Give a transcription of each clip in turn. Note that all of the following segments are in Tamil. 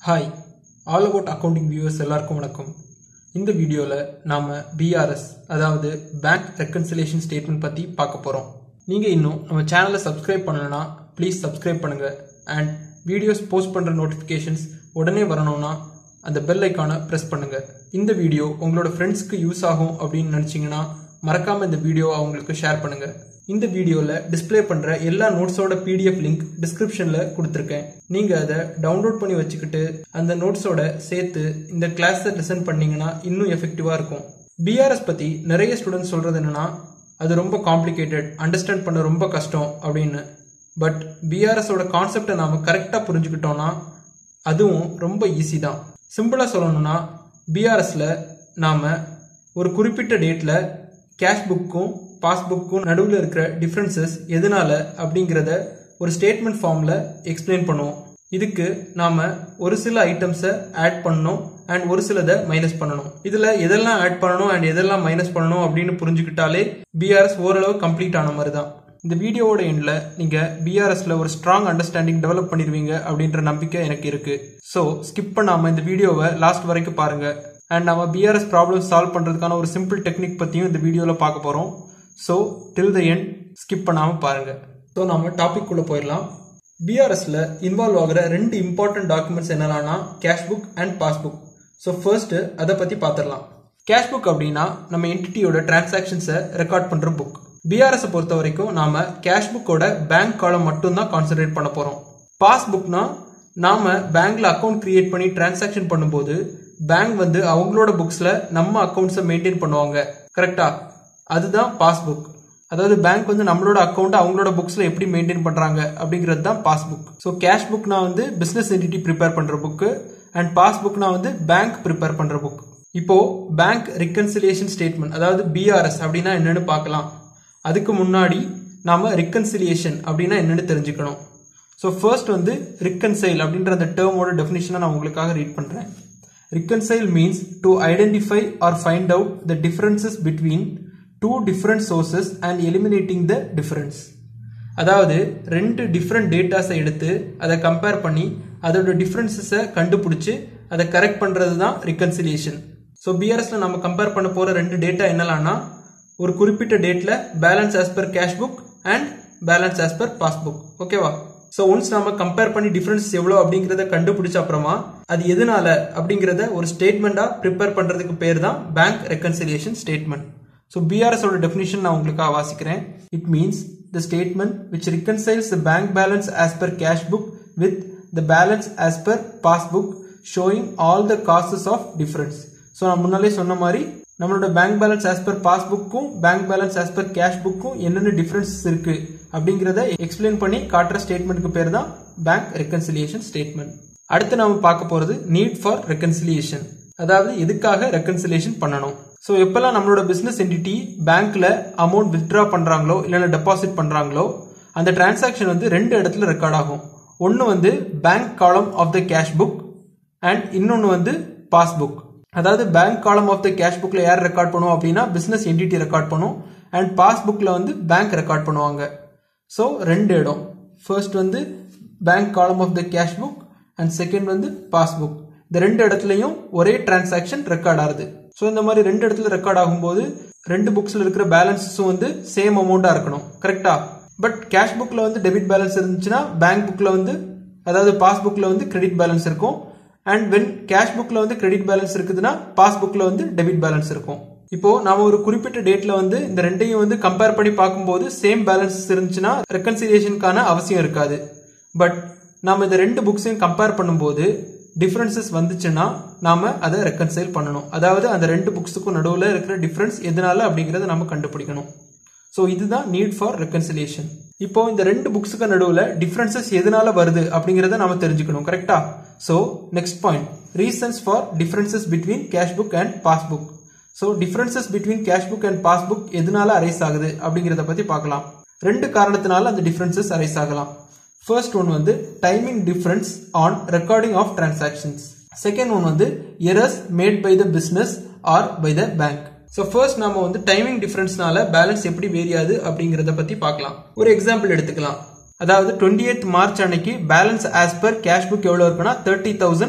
Hi all about accounting viewers எல்லாருக்கும் வணக்கம் இந்த வீடியோவில் நாம் பிஆர்எஸ் அதாவது பேங்க் ரெக்கன்சிலேஷன் ஸ்டேட்மெண்ட் பற்றி பார்க்க போகிறோம் நீங்கள் இன்னும் நம்ம சேனலை சப்ஸ்கிரைப் பண்ணலைன்னா ப்ளீஸ் சப்ஸ்கிரைப் பண்ணுங்கள் அண்ட் வீடியோஸ் போஸ்ட் பண்ணுற நோட்டிஃபிகேஷன்ஸ் உடனே வரணும்னா அந்த பெல் ஐக்கானை ப்ரெஸ் பண்ணுங்கள் இந்த வீடியோ உங்களோட ஃப்ரெண்ட்ஸ்க்கு யூஸ் ஆகும் அப்படின்னு நினச்சிங்கன்னா மறக்காமல் இந்த வீடியோ அவங்களுக்கு ஷேர் பண்ணுங்கள் இந்த வீடியோவில் டிஸ்ப்ளே பண்ணுற எல்லா நோட்ஸோட பிடிஎஃப் லிங்க் டிஸ்கிரிப்ஷனில் கொடுத்துருக்கேன் நீங்கள் அதை டவுன்லோட் பண்ணி வச்சுக்கிட்டு அந்த நோட்ஸோட சேர்த்து இந்த கிளாஸை லிசன் பண்ணீங்கன்னா இன்னும் எஃபெக்டிவாக இருக்கும் பிஆர்எஸ் பற்றி நிறைய ஸ்டூடெண்ட்ஸ் சொல்கிறது என்னன்னா அது ரொம்ப காம்ப்ளிகேட்டட் அண்டர்ஸ்டாண்ட் பண்ண ரொம்ப கஷ்டம் அப்படின்னு பட் பிஆர்எஸோட கான்செப்டை நாம் கரெக்டாக புரிஞ்சுக்கிட்டோம்னா அதுவும் ரொம்ப ஈஸி தான் சிம்பிளாக சொல்லணும்னா பிஆர்எஸில் நாம் ஒரு குறிப்பிட்ட டேட்டில் கேஷ் புக்கும் பாஸ்புக்கும் நடுவில் இருக்கிற டிஃப்ரென்சஸ் எதனால அப்படிங்கிறத ஒரு ஸ்டேட்மெண்ட் ஃபார்மில் எக்ஸ்பிளைன் பண்ணுவோம் இதுக்கு நாம் ஒரு சில ஐட்டம்ஸை ஆட் பண்ணணும் அண்ட் ஒரு சிலதை மைனஸ் பண்ணணும் இதில் எதெல்லாம் ஆட் பண்ணணும் அண்ட் எதெல்லாம் மைனஸ் பண்ணணும் அப்படின்னு புரிஞ்சுக்கிட்டாலே பிஆர்எஸ் ஓரளவு கம்ப்ளீட் ஆன மாதிரி தான் இந்த வீடியோவோட எண்டில் நீங்கள் பிஆர்எஸ்ல ஒரு ஸ்ட்ராங் அண்டர்ஸ்டாண்டிங் டெவலப் பண்ணிடுவீங்க அப்படின்ற நம்பிக்கை எனக்கு இருக்கு ஸோ ஸ்கிப் பண்ணாமல் இந்த வீடியோவை லாஸ்ட் வரைக்கும் பாருங்க அண்ட் நம்ம பிஆர்எஸ் ப்ராப்ளம் சால்வ் பண்ணுறதுக்கான ஒரு சிம்பிள் டெக்னிக் பற்றியும் இந்த வீடியோவில் பார்க்க போகிறோம் so till the end skip பண்ணாமல் பாருங்க ஸோ நாம டாபிக் குள்ள போயிடலாம் பிஆர்எஸ்ல இன்வால்வ் ஆகிற ரெண்டு இம்பார்ட்டன்ட் டாக்குமெண்ட்ஸ் என்னென்னா cash book and passbook so first அதை பற்றி பார்த்துடலாம் கேஷ் புக் அப்படின்னா நம்ம என்டிட்டியோட டிரான்சாக்ஷன்ஸை ரெக்கார்ட் பண்ணுற புக் பிஆர்எஸ் பொறுத்த வரைக்கும் நாம கேஷ் புக்கோட பேங்க் காலம் மட்டும்தான் கான்சென்ட்ரேட் பண்ண போறோம் பாஸ்புக்னா நாம பேங்க்ல அக்கௌண்ட் கிரியேட் பண்ணி டிரான்சாக்ஷன் பண்ணும்போது பேங்க் வந்து அவங்களோட புக்ஸ்ல நம்ம அக்கௌண்ட்ஸை மெயின்டைன் பண்ணுவாங்க கரெக்டா அதுதான் பாஸ்புக் அதாவது பேங்க் வந்து நம்மளோட அக்கௌண்ட் அவங்களோட புக்ஸ்ல எப்படி மெயின்டைன் பண்றாங்க அப்படிங்கிறது தான் பாஸ்புக் ஸோ கேஷ் புக்னா வந்து பிசினஸ் என்டிட்டி ப்ரிப்பேர் பண்ற புக்கு அண்ட் பாஸ்புக்னா வந்து பேங்க் ப்ரிப்பேர் பண்ற புக் இப்போ பேங்க் ரிகன்சிலியேஷன் ஸ்டேட்மெண்ட் அதாவது பிஆர்எஸ் அப்படின்னா என்னன்னு பார்க்கலாம் அதுக்கு முன்னாடி நாம ரிகன்சிலியேஷன் அப்படின்னா என்னன்னு தெரிஞ்சுக்கணும் ஸோ ஃபர்ஸ்ட் வந்து ரிக்கன்சைல் அப்படின்ற அந்த டேர்மோட டெஃபினிஷனை நான் உங்களுக்காக ரீட் பண்ணுறேன் reconcile means to identify or find out the differences between two different sources and eliminating the difference அதாவது ரெண்டு டிஃப்ரெண்ட் டேட்டாஸை எடுத்து அதை கம்பேர் பண்ணி அதோட டிஃப்ரென்சஸை கண்டுபிடிச்சு அதை கரெக்ட் பண்ணுறது தான் ரிகன்சிலியேஷன் ஸோ பிஆர்எஸ்ல நம்ம கம்பேர் பண்ண போகிற ரெண்டு டேட்டா என்னலாம்னா ஒரு குறிப்பிட்ட டேட்ல balance as per cash book and balance as per passbook ஓகேவா ஸோ ஒன்ஸ் நாம கம்பேர் பண்ணி டிஃபரன்ஸ் எவ்வளோ அப்படிங்கிறத கண்டுபிடிச்ச அப்புறமா அது எதனால அப்படிங்கிறத ஒரு ஸ்டேட்மெண்டா ப்ரிப்பேர் பண்றதுக்கு பேர் தான் பேங்க் ரெக்கன்சிலியேஷன் ஸ்டேட்மெண்ட் ஸோ பிஆர்எஸோட டெஃபினிஷன் நான் உங்களுக்காக வாசிக்கிறேன் it means the statement which reconciles the bank balance as per cash book with the balance as per passbook showing all the causes of difference so நான் முன்னாலே சொன்ன மாதிரி நம்மளோட பேங்க் பேலன்ஸ் ஆஸ் பர் பாஸ்புக்கும் bank balance as per cash புக்கும் என்னென்ன டிஃபரன்சஸ் இருக்கு அப்படிங்கிறத எக்ஸ்பிளைன் பண்ணி காட்டுற ஸ்டேட்மெண்ட்க்கு பேர் தான் பேங்க் ரெக்கன்சிலியேஷன் ஸ்டேட்மெண்ட் அடுத்து நாம பார்க்க போறது நீட் ஃபார் ரெக்கன்சிலியேஷன் அதாவது எதுக்காக ரெக்கன்சிலியேஷன் பண்ணணும் ஸோ எப்பெல்லாம் நம்மளோட பிசினஸ் என்டிட்டி பேங்க்ல அமௌண்ட் வித்ட்ரா பண்றாங்களோ இல்லைன்னா டெபாசிட் பண்றாங்களோ அந்த டிரான்சாக்ஷன் வந்து ரெண்டு இடத்துல ரெக்கார்ட் ஆகும் ஒன்று வந்து bank column of the cash book and இன்னொன்று வந்து பாஸ்புக் அதாவது bank column of the cash புக்ல யார் ரெக்கார்ட் பண்ணுவோம் அப்படின்னா பிசினஸ் என்டிட்டி ரெக்கார்ட் பண்ணும் அண்ட் பாஸ்புக்ல வந்து பேங்க் ரெக்கார்ட் பண்ணுவாங்க ஸோ ரெண்டு இடம் ஃபர்ஸ்ட் வந்து bank column of the cash book and second வந்து பாஸ்புக் இந்த ரெண்டு இடத்துலையும் ஒரே டிரான்சாக்ஷன் ரெக்கார்ட் ஆகுது ஸோ இந்த மாதிரி ரெண்டு இடத்துல ரெக்கார்ட் ஆகும்போது ரெண்டு புக்ஸ்ல இருக்கிற பேலன்ஸஸும் வந்து சேம் அமௌண்டா இருக்கணும் கரெக்டா பட் கேஷ் புக்ல வந்து டெபிட் பேலன்ஸ் இருந்துச்சுன்னா பேங்க் புக்ல வந்து அதாவது பாஸ்புக்ல வந்து கிரெடிட் பேலன்ஸ் இருக்கும் அண்ட் வென் கேஷ் புக்ல வந்து கிரெடிட் பேலன்ஸ் இருக்குதுன்னா பாஸ்புக்ல வந்து டெபிட் பேலன்ஸ் இருக்கும் இப்போ நாம ஒரு குறிப்பிட்ட டேட்ல வந்து இந்த ரெண்டையும் வந்து கம்பேர் பண்ணி பார்க்கும்போது சேம் பேலன்ஸ் இருந்துச்சுன்னா ரெக்கன்சிலியேஷனுக்கான அவசியம் இருக்காது பட் நாம இந்த ரெண்டு புக்ஸையும் கம்பேர் பண்ணும்போது டிஃபரன்சஸ் வந்துச்சுன்னா நாம அதை ரெக்கன்சைல் பண்ணணும் அதாவது அந்த ரெண்டு புக்ஸுக்கும் நடுவில் இருக்கிற டிஃபரன்ஸ் எதனால அப்படிங்கறத நம்ம கண்டுபிடிக்கணும் ஸோ இதுதான் நீட் ஃபார் ரெக்கன்சிலியேஷன் இப்போ இந்த ரெண்டு புக்ஸுக்கு நடுவில் டிஃபரன்சஸ் எதனால வருது அப்படிங்கறத நாம தெரிஞ்சுக்கணும் கரெக்டா so next point reasons for differences between cash book and passbook so differences between cash book and passbook எதனால அரைஸ் ஆகுது அப்படிங்கிறத பத்தி பார்க்கலாம் ரெண்டு காரணத்தினால அந்த டிஃபரன்சஸ் அரைஸ் ஆகலாம் ஃபர்ஸ்ட் ஒன் வந்து timing difference on recording of transactions second one வந்து errors made by the business or by the bank so first நம்ம வந்து டைமிங் டிஃபரன்ஸ்னால பேலன்ஸ் எப்படி வேரியாது அப்படிங்கிறத பத்தி பார்க்கலாம் ஒரு எக்ஸாம்பிள் எடுத்துக்கலாம் அதாவது டுவெண்ட்டி எய்த் மார்ச் அன்னைக்கு balance as per cash book எவ்வளோ இருக்குன்னா தேர்ட்டி தௌசண்ட்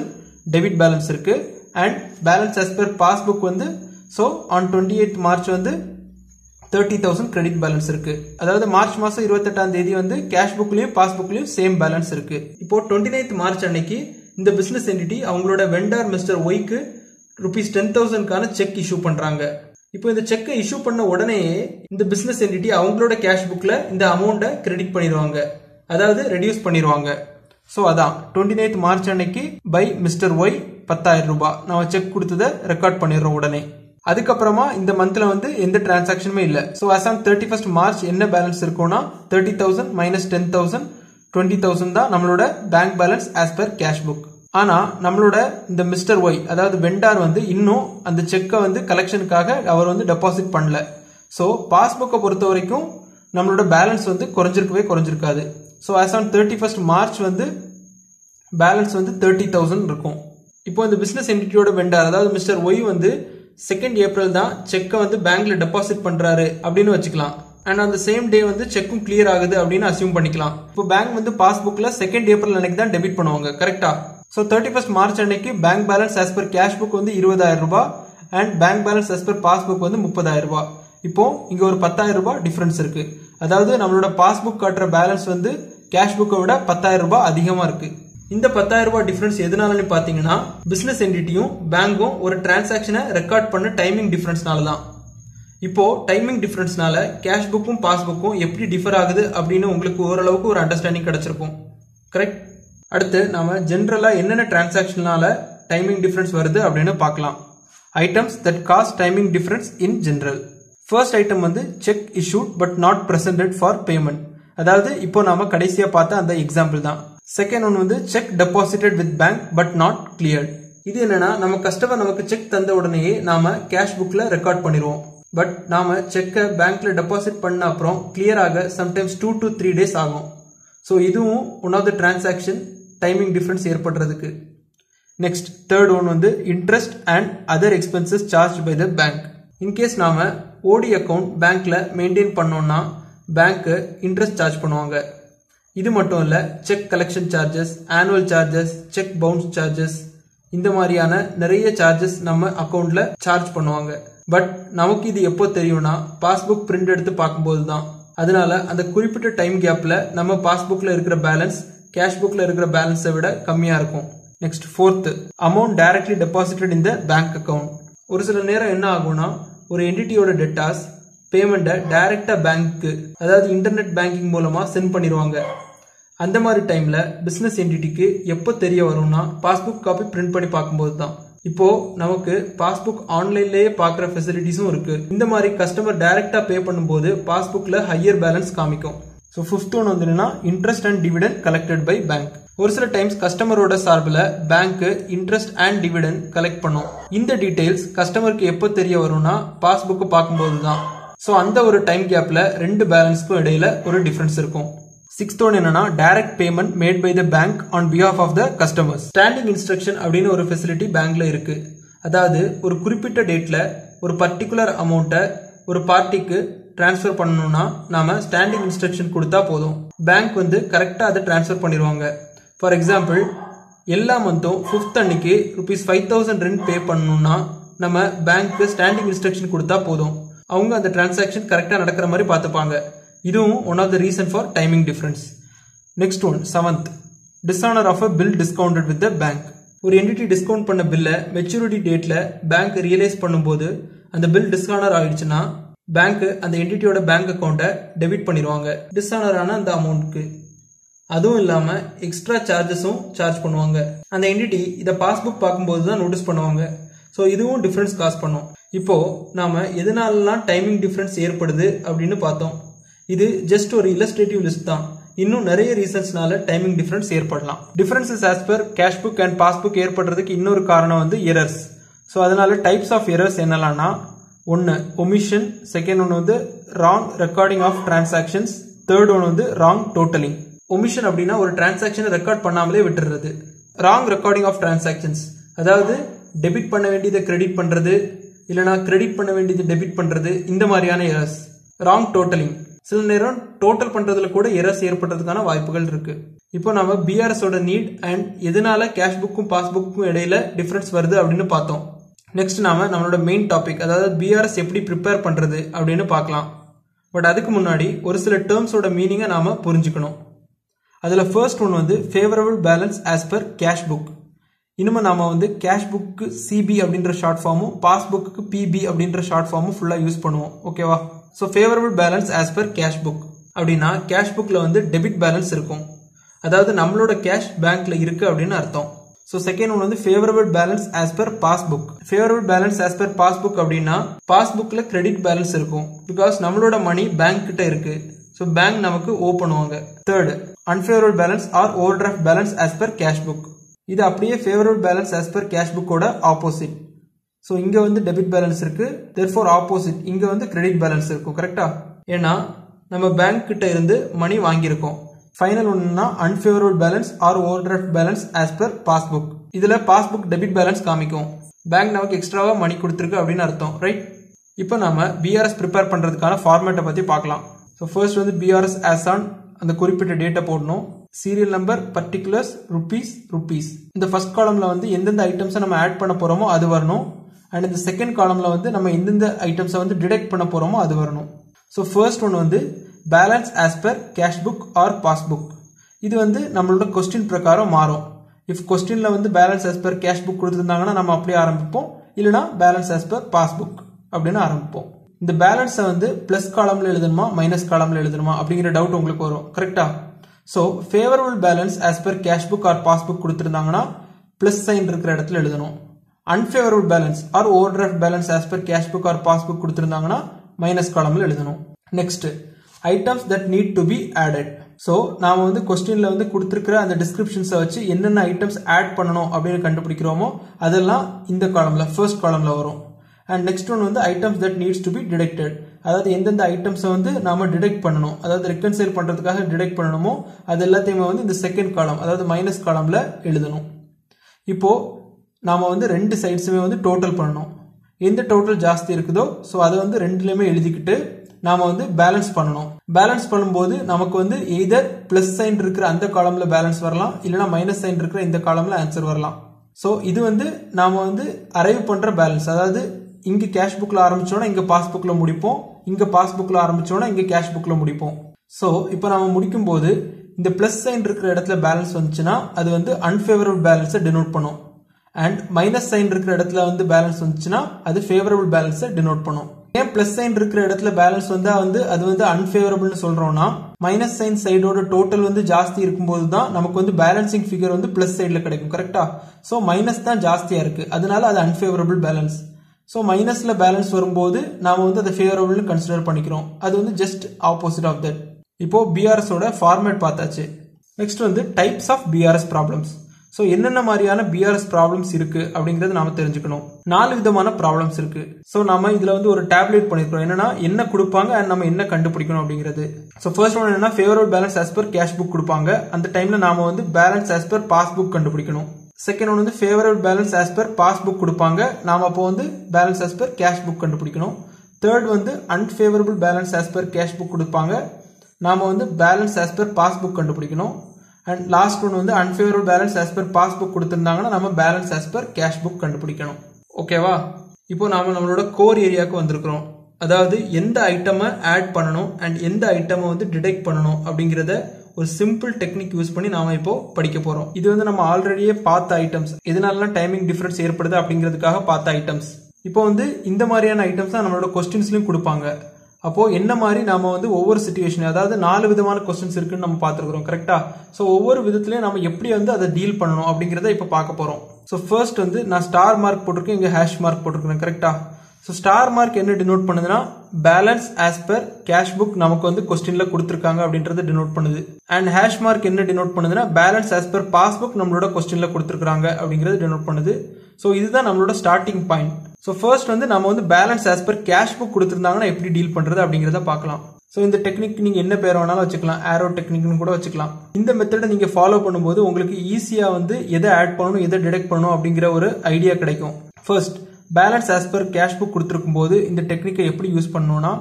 டெபிட் பேலன்ஸ் இருக்கு and balance as per passbook வந்து so on twenty eight March வந்து தேர்ட்டி தௌசண்ட் கிரெடிட் பேலன்ஸ் இருக்கு அதாவது மார்ச் மாசம் இருபத்தெட்டாம் தேதி வந்து கேஷ் புக்லயும் பாஸ்புக்லயும் சேம் பேலன்ஸ் இருக்கு இப்போ டுவெண்ட்டி நைன்த் மார்ச் அன்னைக்கு இந்த பிசினஸ் என்டிட்டி அவங்களோட வெண்டர் மிஸ்டர் ஒய்க்கு ருபீஸ் டென் தௌசண்ட்கான செக் இஷ்யூ பண்றாங்க இப்போ இந்த செக்கை இஷ்யூ பண்ண உடனேயே இந்த பிசினஸ் என்டிட்டி அவங்களோட கேஷ் புக்ல இந்த அமௌண்ட்டை கிரெடிட் பண்ணிடுவாங்க அதாவது ரெடியூஸ் பண்ணிடுவாங்க ஸோ அதான் டுவெண்ட்டி நைன்த் மார்ச் அன்னைக்கு பை மிஸ்டர் ஒய் பத்தாயிரம் ரூபாய் நம்ம செக் கொடுத்ததை ரெக்கார்ட் பண்ணிடுறோம் உடனே அதுக்கப்புறமா இந்த மந்த்ல வந்து எந்த டிரான்சாக்ஷனுமே இல்ல so as on thirty first March என்ன பேலன்ஸ் இருக்கும்னா thirty thousand minus ten thousand twenty thousand தான் நம்மளோட bank balance as per cash book ஆனா நம்மளோட இந்த மிஸ்டர் ஒய் அதாவது வெண்டார் வந்து இன்னும் அந்த செக்கை வந்து கலெக்ஷனுக்காக அவர் வந்து டெபாசிட் பண்ணல ஸோ பாஸ்புக்கை பொறுத்த வரைக்கும் நம்மளோட பேலன்ஸ் வந்து குறைஞ்சிருக்கவே குறைஞ்சிருக்காது so as on thirty first March வந்து பேலன்ஸ் வந்து தேர்ட்டி தௌசண்ட் இருக்கும் இப்போ இந்த பிசினஸ் என்டிட்டியோட வெண்டார் அதாவது மிஸ்டர் ஒய் வந்து செகண்ட் ஏப்ரல் தான் செக்கை வந்து பேங்க்ல டெபாசிட் பண்றாரு அப்படின்னு வச்சுக்கலாம் அண்ட் அந்த சேம் டே வந்து செக்கும் கிளியர் ஆகுது அப்படின்னு அசியூம் பண்ணிக்கலாம் இப்போ பேங்க் வந்து பாஸ்புக்ல செகண்ட் ஏப்ரல் அன்னைக்கு தான் டெபிட் பண்ணுவாங்க கரெக்டா ஸோ தேர்ட்டி ஃபர்ஸ்ட் மார்ச் அன்னைக்கு bank balance as per cash book வந்து இருபதாயிரம் ரூபாய் and bank balance as per passbook வந்து முப்பதாயிரம் ரூபாய் இப்போ இங்க ஒரு பத்தாயிரம் ரூபாய் டிஃபரன்ஸ் இருக்கு அதாவது நம்மளோட பாஸ்புக் காட்டுற பேலன்ஸ் வந்து கேஷ் புக்கை விட பத்தாயிரம் ரூபாய் அதிகமா இருக்கு இந்த பத்தாயிரம் ரூபாய் டிஃபரன்ஸ் எதனாலன்னு பாத்தீங்கன்னா பிசினஸ் என்டிட்டியும் பேங்கும் ஒரு டிரான்சாக்ஷனை ரெக்கார்ட் பண்ண டைமிங் டிஃபரன்ஸ்னால தான் இப்போ டைமிங் டிஃபரன்ஸ்னால கேஷ் புக்கும் பாஸ்புக்கும் எப்படி டிஃபர் ஆகுது அப்படின்னு உங்களுக்கு ஓரளவுக்கு ஒரு அண்டர்ஸ்டாண்டிங் கிடைச்சிருக்கும் கரெக்ட் அடுத்து நாம ஜென்ரலா என்னென்ன டிரான்சாக்ஷனால டைமிங் டிஃபரன்ஸ் வருது அப்படின்னு பார்க்கலாம் items that cause timing difference in general first item வந்து cheque issued but not presented for payment அதாவது இப்போ நாம கடைசியா பார்த்த அந்த எக்ஸாம்பிள் தான் செகண்ட் ஒன் வந்து cheque deposited with bank but not cleared இது என்னன்னா நம்ம கஸ்டமர் நமக்கு செக் தந்த உடனேயே நாம கேஷ் புக்ல ரெக்கார்ட் பண்ணிடுவோம் பட் நாம செக்கை பேங்க்ல டெபாசிட் பண்ண அப்புறம் கிளியர் ஆக sometimes two to three days ஆகும் ஸோ இதுவும் one of the transaction timing difference ஏற்படுறதுக்கு நெக்ஸ்ட் தேர்ட் ஒன் வந்து interest and other expenses charge by the bank in case நாம ஓடி அக்கௌண்ட் பேங்க்ல மெயின்டைன் பண்ணோம்னா பேங்க்கு இன்ட்ரெஸ்ட் சார்ஜ் பண்ணுவாங்க இது மட்டும் இல்ல cheque collection charges annual charges cheque bounce charges இந்த மாதிரியான நிறைய சார்ஜஸ் நம்ம அக்கௌண்ட்ல சார்ஜ் பண்ணுவாங்க பட் நமக்கு இது எப்போ தெரியும்னா பாஸ்புக் பிரிண்ட் எடுத்து பார்க்கும்போது தான் அதனால அந்த குறிப்பிட்ட டைம் கேப்ல நம்ம பாஸ்புக்ல இருக்கிற பேலன்ஸ் கேஷ் புக்ல இருக்கிற பேலன்ஸை விட கம்மியா இருக்கும் next fourth amount directly deposited இந்த பேங்க் அக்கவுண்ட் ஒரு சில நேரம் என்ன ஆகும்னா ஒரு என்டிட்டியோட டெட்டாஸ் பேமெண்ட்டை டைரக்டா பேங்க்கு அதாவது இன்டர்நெட் பேங்கிங் மூலமா சென்ட் பண்ணிடுவாங்க அந்த மாதிரி டைம்ல பிசினஸ் என்டிட்டிக்கு எப்போ தெரிய வரும்னா பாஸ்புக் காப்பி பிரிண்ட் பண்ணி பார்க்கும்போது தான் இப்போ நமக்கு பாஸ்புக் ஆன்லைன்லயே பார்க்குற ஃபெசிலிட்டிஸும் இருக்கு இந்த மாதிரி கஸ்டமர் டைரக்டா பே பண்ணும்போது பாஸ்புக்ல ஹையர் பேலன்ஸ் காமிக்கும் ஸோ ஃபிஃப்த் ஒன் வந்து என்னன்னா interest and dividend collected by bank ஒரு சில டைம்ஸ் கஸ்டமரோட சார்பில் bank interest and dividend collect பண்ணும் இந்த டீடைல்ஸ் கஸ்டமருக்கு எப்போ தெரிய வரும்னா பாஸ்புக் பார்க்கும்போது தான் ஸோ அந்த ஒரு டைம் கேப்ல ரெண்டு பேலன்ஸ்க்கும் இடையில ஒரு டிஃபரன்ஸ் இருக்கும் சிக்ஸ்த் ஒன் என்னன்னா direct payment made by the bank on behalf of the customers standing instruction அப்படின்னு ஒரு ஃபெசிலிட்டி பேங்க்ல இருக்கு அதாவது ஒரு குறிப்பிட்ட டேட்ல ஒரு பர்டிகுலர் அமௌண்ட்டை ஒரு பார்ட்டிக்கு டிரான்ஸ்ஃபர் பண்ணணும்னா நாம ஸ்டாண்டிங் இன்ஸ்ட்ரக்ஷன் கொடுத்தா போதும் பேங்க் வந்து கரெக்டா அதை டிரான்ஸ்ஃபர் பண்ணிடுவாங்க ஃபார் எக்ஸாம்பிள் எல்லா மந்த்தும் ஃபிஃப்த் அன்னைக்கு rupees five thousand rent pay பண்ணணும்னா நம்ம பேங்க்கு ஸ்டாண்டிங் இன்ஸ்ட்ரக்ஷன் கொடுத்தா போதும் அவங்க அந்த டிரான்சாக்ஷன் கரெக்டாக நடக்கிற மாதிரி பார்த்துப்பாங்க இதுவும் one of the reason for timing difference next one seventh dishonour of a bill discounted with the bank ஒரு என்டிட்டி டிஸ்கவுண்ட் பண்ண பில்லை மெச்சூரிட்டி டேட்ல பேங்க் ரியலைஸ் பண்ணும்போது அந்த பில் டிஸ்ஆனர் ஆயிடுச்சுன்னா பேங்க் அந்த என்டிட்டியோட பேங்க் அக்கௌண்ட்டை டெபிட் பண்ணிடுவாங்க டிஸ்ஆனர் ஆன அந்த அமௌண்ட்க்கு அதுவும் இல்லாம எக்ஸ்ட்ரா சார்ஜஸும் சார்ஜ் பண்ணுவாங்க அந்த என்டிட்டி இதை பாஸ்புக் பார்க்கும்போது தான் நோட்டீஸ் பண்ணுவாங்க ஸோ இதுவும் டிஃபரன்ஸ் காஸ் பண்ணும் இப்போ நாம எதனாலலாம் டைமிங் டிஃபரன்ஸ் ஏற்படுது அப்படின்னு பார்த்தோம் இது ஜஸ்ட் ஒரு இல்லஸ்ட்ரேட்டிவ் லிஸ்ட் தான் இன்னும் நிறைய ரீசன்ஸ்னால டைமிங் டிஃபரன்ஸ் ஏற்படலாம் differences as per cash book and passbook ஏற்படுறதுக்கு இன்னொரு காரணம் வந்து எரர்ஸ் ஸோ அதனால டைப்ஸ் ஆஃப் எரர்ஸ் என்னலாம்னா ஒன்று ஒமிஷன் செகண்ட் ஒன்று வந்து wrong recording of transactions third ஒன்று வந்து ராங் டோட்டலிங் ஒமிஷன் அப்படின்னா ஒரு டிரான்சாக்ஷனை ரெக்கார்ட் பண்ணாமலே விட்டுறது ராங் ரெக்கார்டிங் ஆஃப் டிரான்சாக்ஷன்ஸ் அதாவது டெபிட் பண்ண வேண்டியதை கிரெடிட் பண்றது இல்லைனா கிரெடிட் பண்ண வேண்டியது டெபிட் பண்றது இந்த மாதிரியான எரர்ஸ் ராங் டோட்டலிங் சில நேரம் டோட்டல் பண்றதுல கூட எரர்ஸ் ஏற்படுறதுக்கான வாய்ப்புகள் இருக்கு இப்போ நம்ம பிஆர்எஸ் ஓட நீட் அண்ட் எதனால கேஷ் புக்கும் பாஸ்புக்கும் இடையில டிஃபரன்ஸ் வருது அப்படின்னு பார்த்தோம் நெக்ஸ்ட் நாம நம்மளோட மெயின் டாபிக் அதாவது பிஆர்எஸ் எப்படி ப்ரிப்பேர் பண்றது அப்படின்னு பார்க்கலாம் பட் அதுக்கு முன்னாடி ஒரு சில டேர்ம்ஸோட மீனிங்கை நாம புரிஞ்சுக்கணும் அதுல ஃபர்ஸ்ட் ஒன் வந்து favourable balance as per cash book இனிமே நாம வந்து கேஷ் புக்கு சிபி அப்படின்ற ஷார்ட் ஃபார்மும் பாஸ்புக்கு பிபி அப்படின்ற ஷார்ட் ஃபார்மும் ஃபுல்லா யூஸ் பண்ணுவோம் ஓகேவா so favourable balance as per cash book அப்படின்னா கேஷ் புக்ல வந்து டெபிட் பேலன்ஸ் இருக்கும் அதாவது நம்மளோட கேஷ் பேங்க்ல இருக்கு அப்படின்னு அர்த்தம் ஸோ செகண்ட் ஒன் வந்து favourable balance as per passbook favourable balance as per passbook அப்படின்னா பாஸ்புக்ல கிரெடிட் பேலன்ஸ் இருக்கும் பிகாஸ் நம்மளோட மணி பேங்க் கிட்ட இருக்கு ஸோ பேங்க் நமக்கு ஓ பண்ணுவாங்க third unfavourable balance or overdraft balance as per cash book இது அப்படியே favourable balance as per cash புக்கோட ஆப்போசிட் ஸோ இங்க வந்து டெபிட் பேலன்ஸ் இருக்கு தெர்ஃபோர் ஆப்போசிட் இங்க வந்து கிரெடிட் பேலன்ஸ் இருக்கும் கரெக்டா ஏன்னா நம்ம பேங்க் கிட்ட இருந்து மணி வாங்கியிருக்கோம் ஃபைனல் ஒன்றுனா unfavourable balance or overdraft balance as per passbook இதுல பாஸ்புக் டெபிட் பேலன்ஸ் காமிக்கும் பேங்க் நமக்கு எக்ஸ்ட்ராவா மணி கொடுத்துருக்கு அப்படின்னு அர்த்தம் ரைட் இப்போ நாம பிஆர்எஸ் ப்ரிப்பேர் பண்றதுக்கான ஃபார்மேட்டை பத்தி பார்க்கலாம் ஸோ ஃபர்ஸ்ட் வந்து பிஆர்எஸ் ஆஸ் ஆன் அந்த குறிப்பிட்ட டேட்டை போடணும் serial number particulars rupees rupees இந்த ஃபர்ஸ்ட் காலம்ல வந்து எந்தெந்த ஐட்டம்ஸை நம்ம ஆட் பண்ண போறோமோ அது வரணும் அண்ட் இந்த செகண்ட் காலம்ல வந்து நம்ம எந்தெந்த ஐட்டம்ஸை வந்து டிடெக்ட் பண்ண போறோமோ அது வரணும் ஸோ ஃபர்ஸ்ட் ஒன் வந்து balance as per cash book or passbook இது வந்து நம்மளோட கொஸ்டின் பிரகாரம் மாறும் இஃப் கொஸ்டின்ல வந்து balance as per cash book கொடுத்துருந்தாங்கன்னா நம்ம அப்படியே ஆரம்பிப்போம் இல்லைனா பேலன்ஸ் ஆஸ் பர் பாஸ்புக் அப்படின்னு ஆரம்பிப்போம் இந்த பேலன்ஸை வந்து பிளஸ் காலம்ல எழுதணுமா மைனஸ் காலம்ல எழுதணுமா அப்படிங்கிற டவுட் உங்களுக்கு வரும் கரெக்டா so favourable balance as per cash book or passbook கொடுத்துருந்தாங்கன்னா பிளஸ் சைன் இருக்கிற இடத்துல எழுதணும் unfavourable balance or overdraft balance as per cash book or passbook கொடுத்துருந்தாங்கன்னா மைனஸ் காலம்ல எழுதணும் next items that need to be added so நாம வந்து கொஸ்டின்ல வந்து கொடுத்துருக்கிற அந்த டிஸ்கிரிப்ஷன்ஸை வச்சு என்னென்ன ஐட்டம்ஸ் ஆட் பண்ணணும் அப்படின்னு கண்டுபிடிக்கிறோமோ அதெல்லாம் இந்த காலம்ல ஃபர்ஸ்ட் காலம்ல வரும் அண்ட் நெக்ஸ்ட் ஒன் வந்து items that needs to be deducted அதாவது எந்தெந்த ஐட்டம்ஸை வந்து நாம டிடெக்ட் பண்ணணும் அதாவது ரெக்கன்சைல் பண்றதுக்காக டிடெக்ட் பண்ணணுமோ அது எல்லாத்தையுமே வந்து இந்த செகண்ட் காலம் அதாவது மைனஸ் காலம்ல எழுதணும் இப்போ நாம வந்து ரெண்டு சைட்ஸுமே வந்து டோட்டல் பண்ணணும் எந்த டோட்டல் ஜாஸ்தி இருக்குதோ ஸோ அதை வந்து ரெண்டுலையுமே எழுதிக்கிட்டு நாம வந்து பேலன்ஸ் பண்ணணும் பேலன்ஸ் பண்ணும்போது நமக்கு வந்து எய்தர் பிளஸ் சைன் இருக்கிற அந்த காலம்ல பேலன்ஸ் வரலாம் இல்லைனா மைனஸ் சைன் இருக்கிற இந்த காலம்ல ஆன்சர் வரலாம் ஸோ இது வந்து நாம வந்து அரைவ் பண்ற பேலன்ஸ் அதாவது இங்க கேஷ் புக்ல ஆரம்பிச்சோம்னா இங்க பாஸ்புக்ல முடிப்போம் இங்க பாஸ்புக்ல ஆரம்பிச்சோம்னா இங்க கேஷ் புக்ல முடிப்போம் ஸோ இப்போ நம்ம முடிக்கும் போது இந்த பிளஸ் சைன் இருக்கிற இடத்துல பேலன்ஸ் வந்துச்சுன்னா அது வந்து அன்ஃபேவரபிள் பேலன்ஸை டினோட் பண்ணும் அண்ட் மைனஸ் சைன் இருக்கிற இடத்துல வந்து பேலன்ஸ் வந்துச்சுன்னா அது ஃபேவரபிள் பேலன்ஸை டினோட் பண்ணும் ஏன் பிளஸ் சைன் இருக்கிற இடத்துல பேலன்ஸ் வந்தா வந்து அது வந்து அன்ஃபேவரபிள்னு சொல்றோம்னா மைனஸ் சைன் சைடோட டோட்டல் வந்து ஜாஸ்தி இருக்கும்போது தான் நமக்கு வந்து பேலன்சிங் ஃபிகர் வந்து பிளஸ் சைட்ல கிடைக்கும் கரெக்டா ஸோ மைனஸ் தான் ஜாஸ்தியா இருக்கு அதனால அது அன்ஃபேவரபிள் பேலன்ஸ் ஸோ மைனஸ்ல பேலன்ஸ் வரும்போது நாம வந்து அதை ஃபேவரபிள்னு கன்சிடர் பண்ணிக்கிறோம் அது வந்து ஜஸ்ட் ஆப்போசிட் ஆஃப் தட் இப்போ பிஆர்எஸ் ஓட ஃபார்மேட் பார்த்தாச்சு நெக்ஸ்ட் வந்து types of BRS problems so என்னென்ன மாதிரியான பிஆர்எஸ் ப்ராப்ளம்ஸ் இருக்கு அப்படிங்கறது நாம தெரிஞ்சுக்கணும் நாலு விதமான ப்ராப்ளம்ஸ் இருக்கு ஸோ நாம இதுல வந்து ஒரு டேப்லெட் பண்ணிருக்கோம் என்னன்னா என்ன கொடுப்பாங்க அண்ட் நம்ம என்ன கண்டுபிடிக்கணும் அப்படிங்கிறது ஸோ ஃபர்ஸ்ட் ஒன் என்னன்னா favourable balance as per cash book கொடுப்பாங்க அந்த டைம்ல நாம வந்து பேலன்ஸ் ஆஸ் பர் பாஸ்புக் கண்டுபிடிக்கணும் செகண்ட் ஒன் வந்து favourable balance as per passbook கொடுப்பாங்க நாம அப்போ வந்து balance as per cash book கண்டுபிடிக்கணும் தேர்ட் வந்து unfavourable balance as per cash book கொடுப்பாங்க நாம வந்து பேலன்ஸ் ஆஸ் பர் பாஸ்புக் கண்டுபிடிக்கணும் அண்ட் லாஸ்ட் ஒன் வந்து unfavourable balance as per passbook கொடுத்துருந்தாங்கன்னா நம்ம balance as per cash book கண்டுபிடிக்கணும் ஓகேவா இப்போ நாம நம்மளோட கோர் ஏரியாவுக்கு வந்திருக்கிறோம் அதாவது எந்த ஐட்டமை ஆட் பண்ணணும் அண்ட் எந்த ஐட்டமை வந்து டிடெக்ட் பண்ணணும் அப்படிங்கிறத ஒரு சிம்பிள் டெக்னிக் யூஸ் பண்ணி நாம இப்போ படிக்க போறோம் இது வந்து நம்ம ஆல்ரெடியே பார்த்த ஐட்டம்ஸ் எதனாலலாம் டைமிங் டிஃபரன்ஸ் ஏற்படுது அப்படிங்கிறதுக்காக பார்த்த ஐட்டம்ஸ் இப்போ வந்து இந்த மாதிரியான ஐட்டம்ஸ் தான் நம்மளோட கொஸ்டின்ஸ்லயும் கொடுப்பாங்க அப்போ என்ன மாதிரி நாம வந்து ஒவ்வொரு சுச்சுவேஷன் அதாவது நாலு விதமான கொஸ்டின்ஸ் இருக்குன்னு நம்ம பார்த்துருக்கோம் கரெக்டா ஸோ ஒவ்வொரு விதத்துலயும் நம்ம எப்படி வந்து அதை டீல் பண்ணணும் அப்படிங்கிறத இப்போ பார்க்க போறோம் ஸோ ஃபர்ஸ்ட் வந்து நான் ஸ்டார் மார்க் போட்டிருக்கேன் இங்க ஹேஷ் மார்க் போட்டிருக்கேன் கரெக்டா ஸோ ஸ்டார் மார்க் என்ன டினோட் பண்ணுதுன்னா balance as per cash book நமக்கு வந்து கொஸ்டின்ல கொடுத்துருக்காங்க அப்படின்றது டினோட் பண்ணுது அண்ட் ஹேஷ் மார்க் என்ன டினோட் பண்ணுதுன்னா பேலன்ஸ் ஆஸ் பர் பாஸ்புக் நம்மளோட கொஸ்டின்ல கொடுத்துருக்காங்க அப்படிங்கிறது டினோட் பண்ணுது ஸோ இதுதான் நம்மளோட ஸ்டார்டிங் பாயிண்ட் ஸோ ஃபர்ஸ்ட் வந்து நம்ம வந்து balance as per cash book கொடுத்துருந்தாங்கன்னா எப்படி டீல் பண்றது அப்படிங்கிறத பார்க்கலாம் ஸோ இந்த டெக்னிக் நீங்க என்ன பேர் வேணாலும் வச்சுக்கலாம் ஆரோ டெக்னிக்னு கூட வச்சுக்கலாம் இந்த மெத்தடை நீங்க ஃபாலோ பண்ணும்போது உங்களுக்கு ஈஸியா வந்து எதை ஆட் பண்ணணும் எதை டிடெக்ட் பண்ணணும் அப்படிங்கிற ஒரு ஐடியா கிடைக்கும் first balance as per cash book கொடுத்துருக்கும் போது இந்த டெக்னிக்கை எப்படி யூஸ் பண்ணணும்னா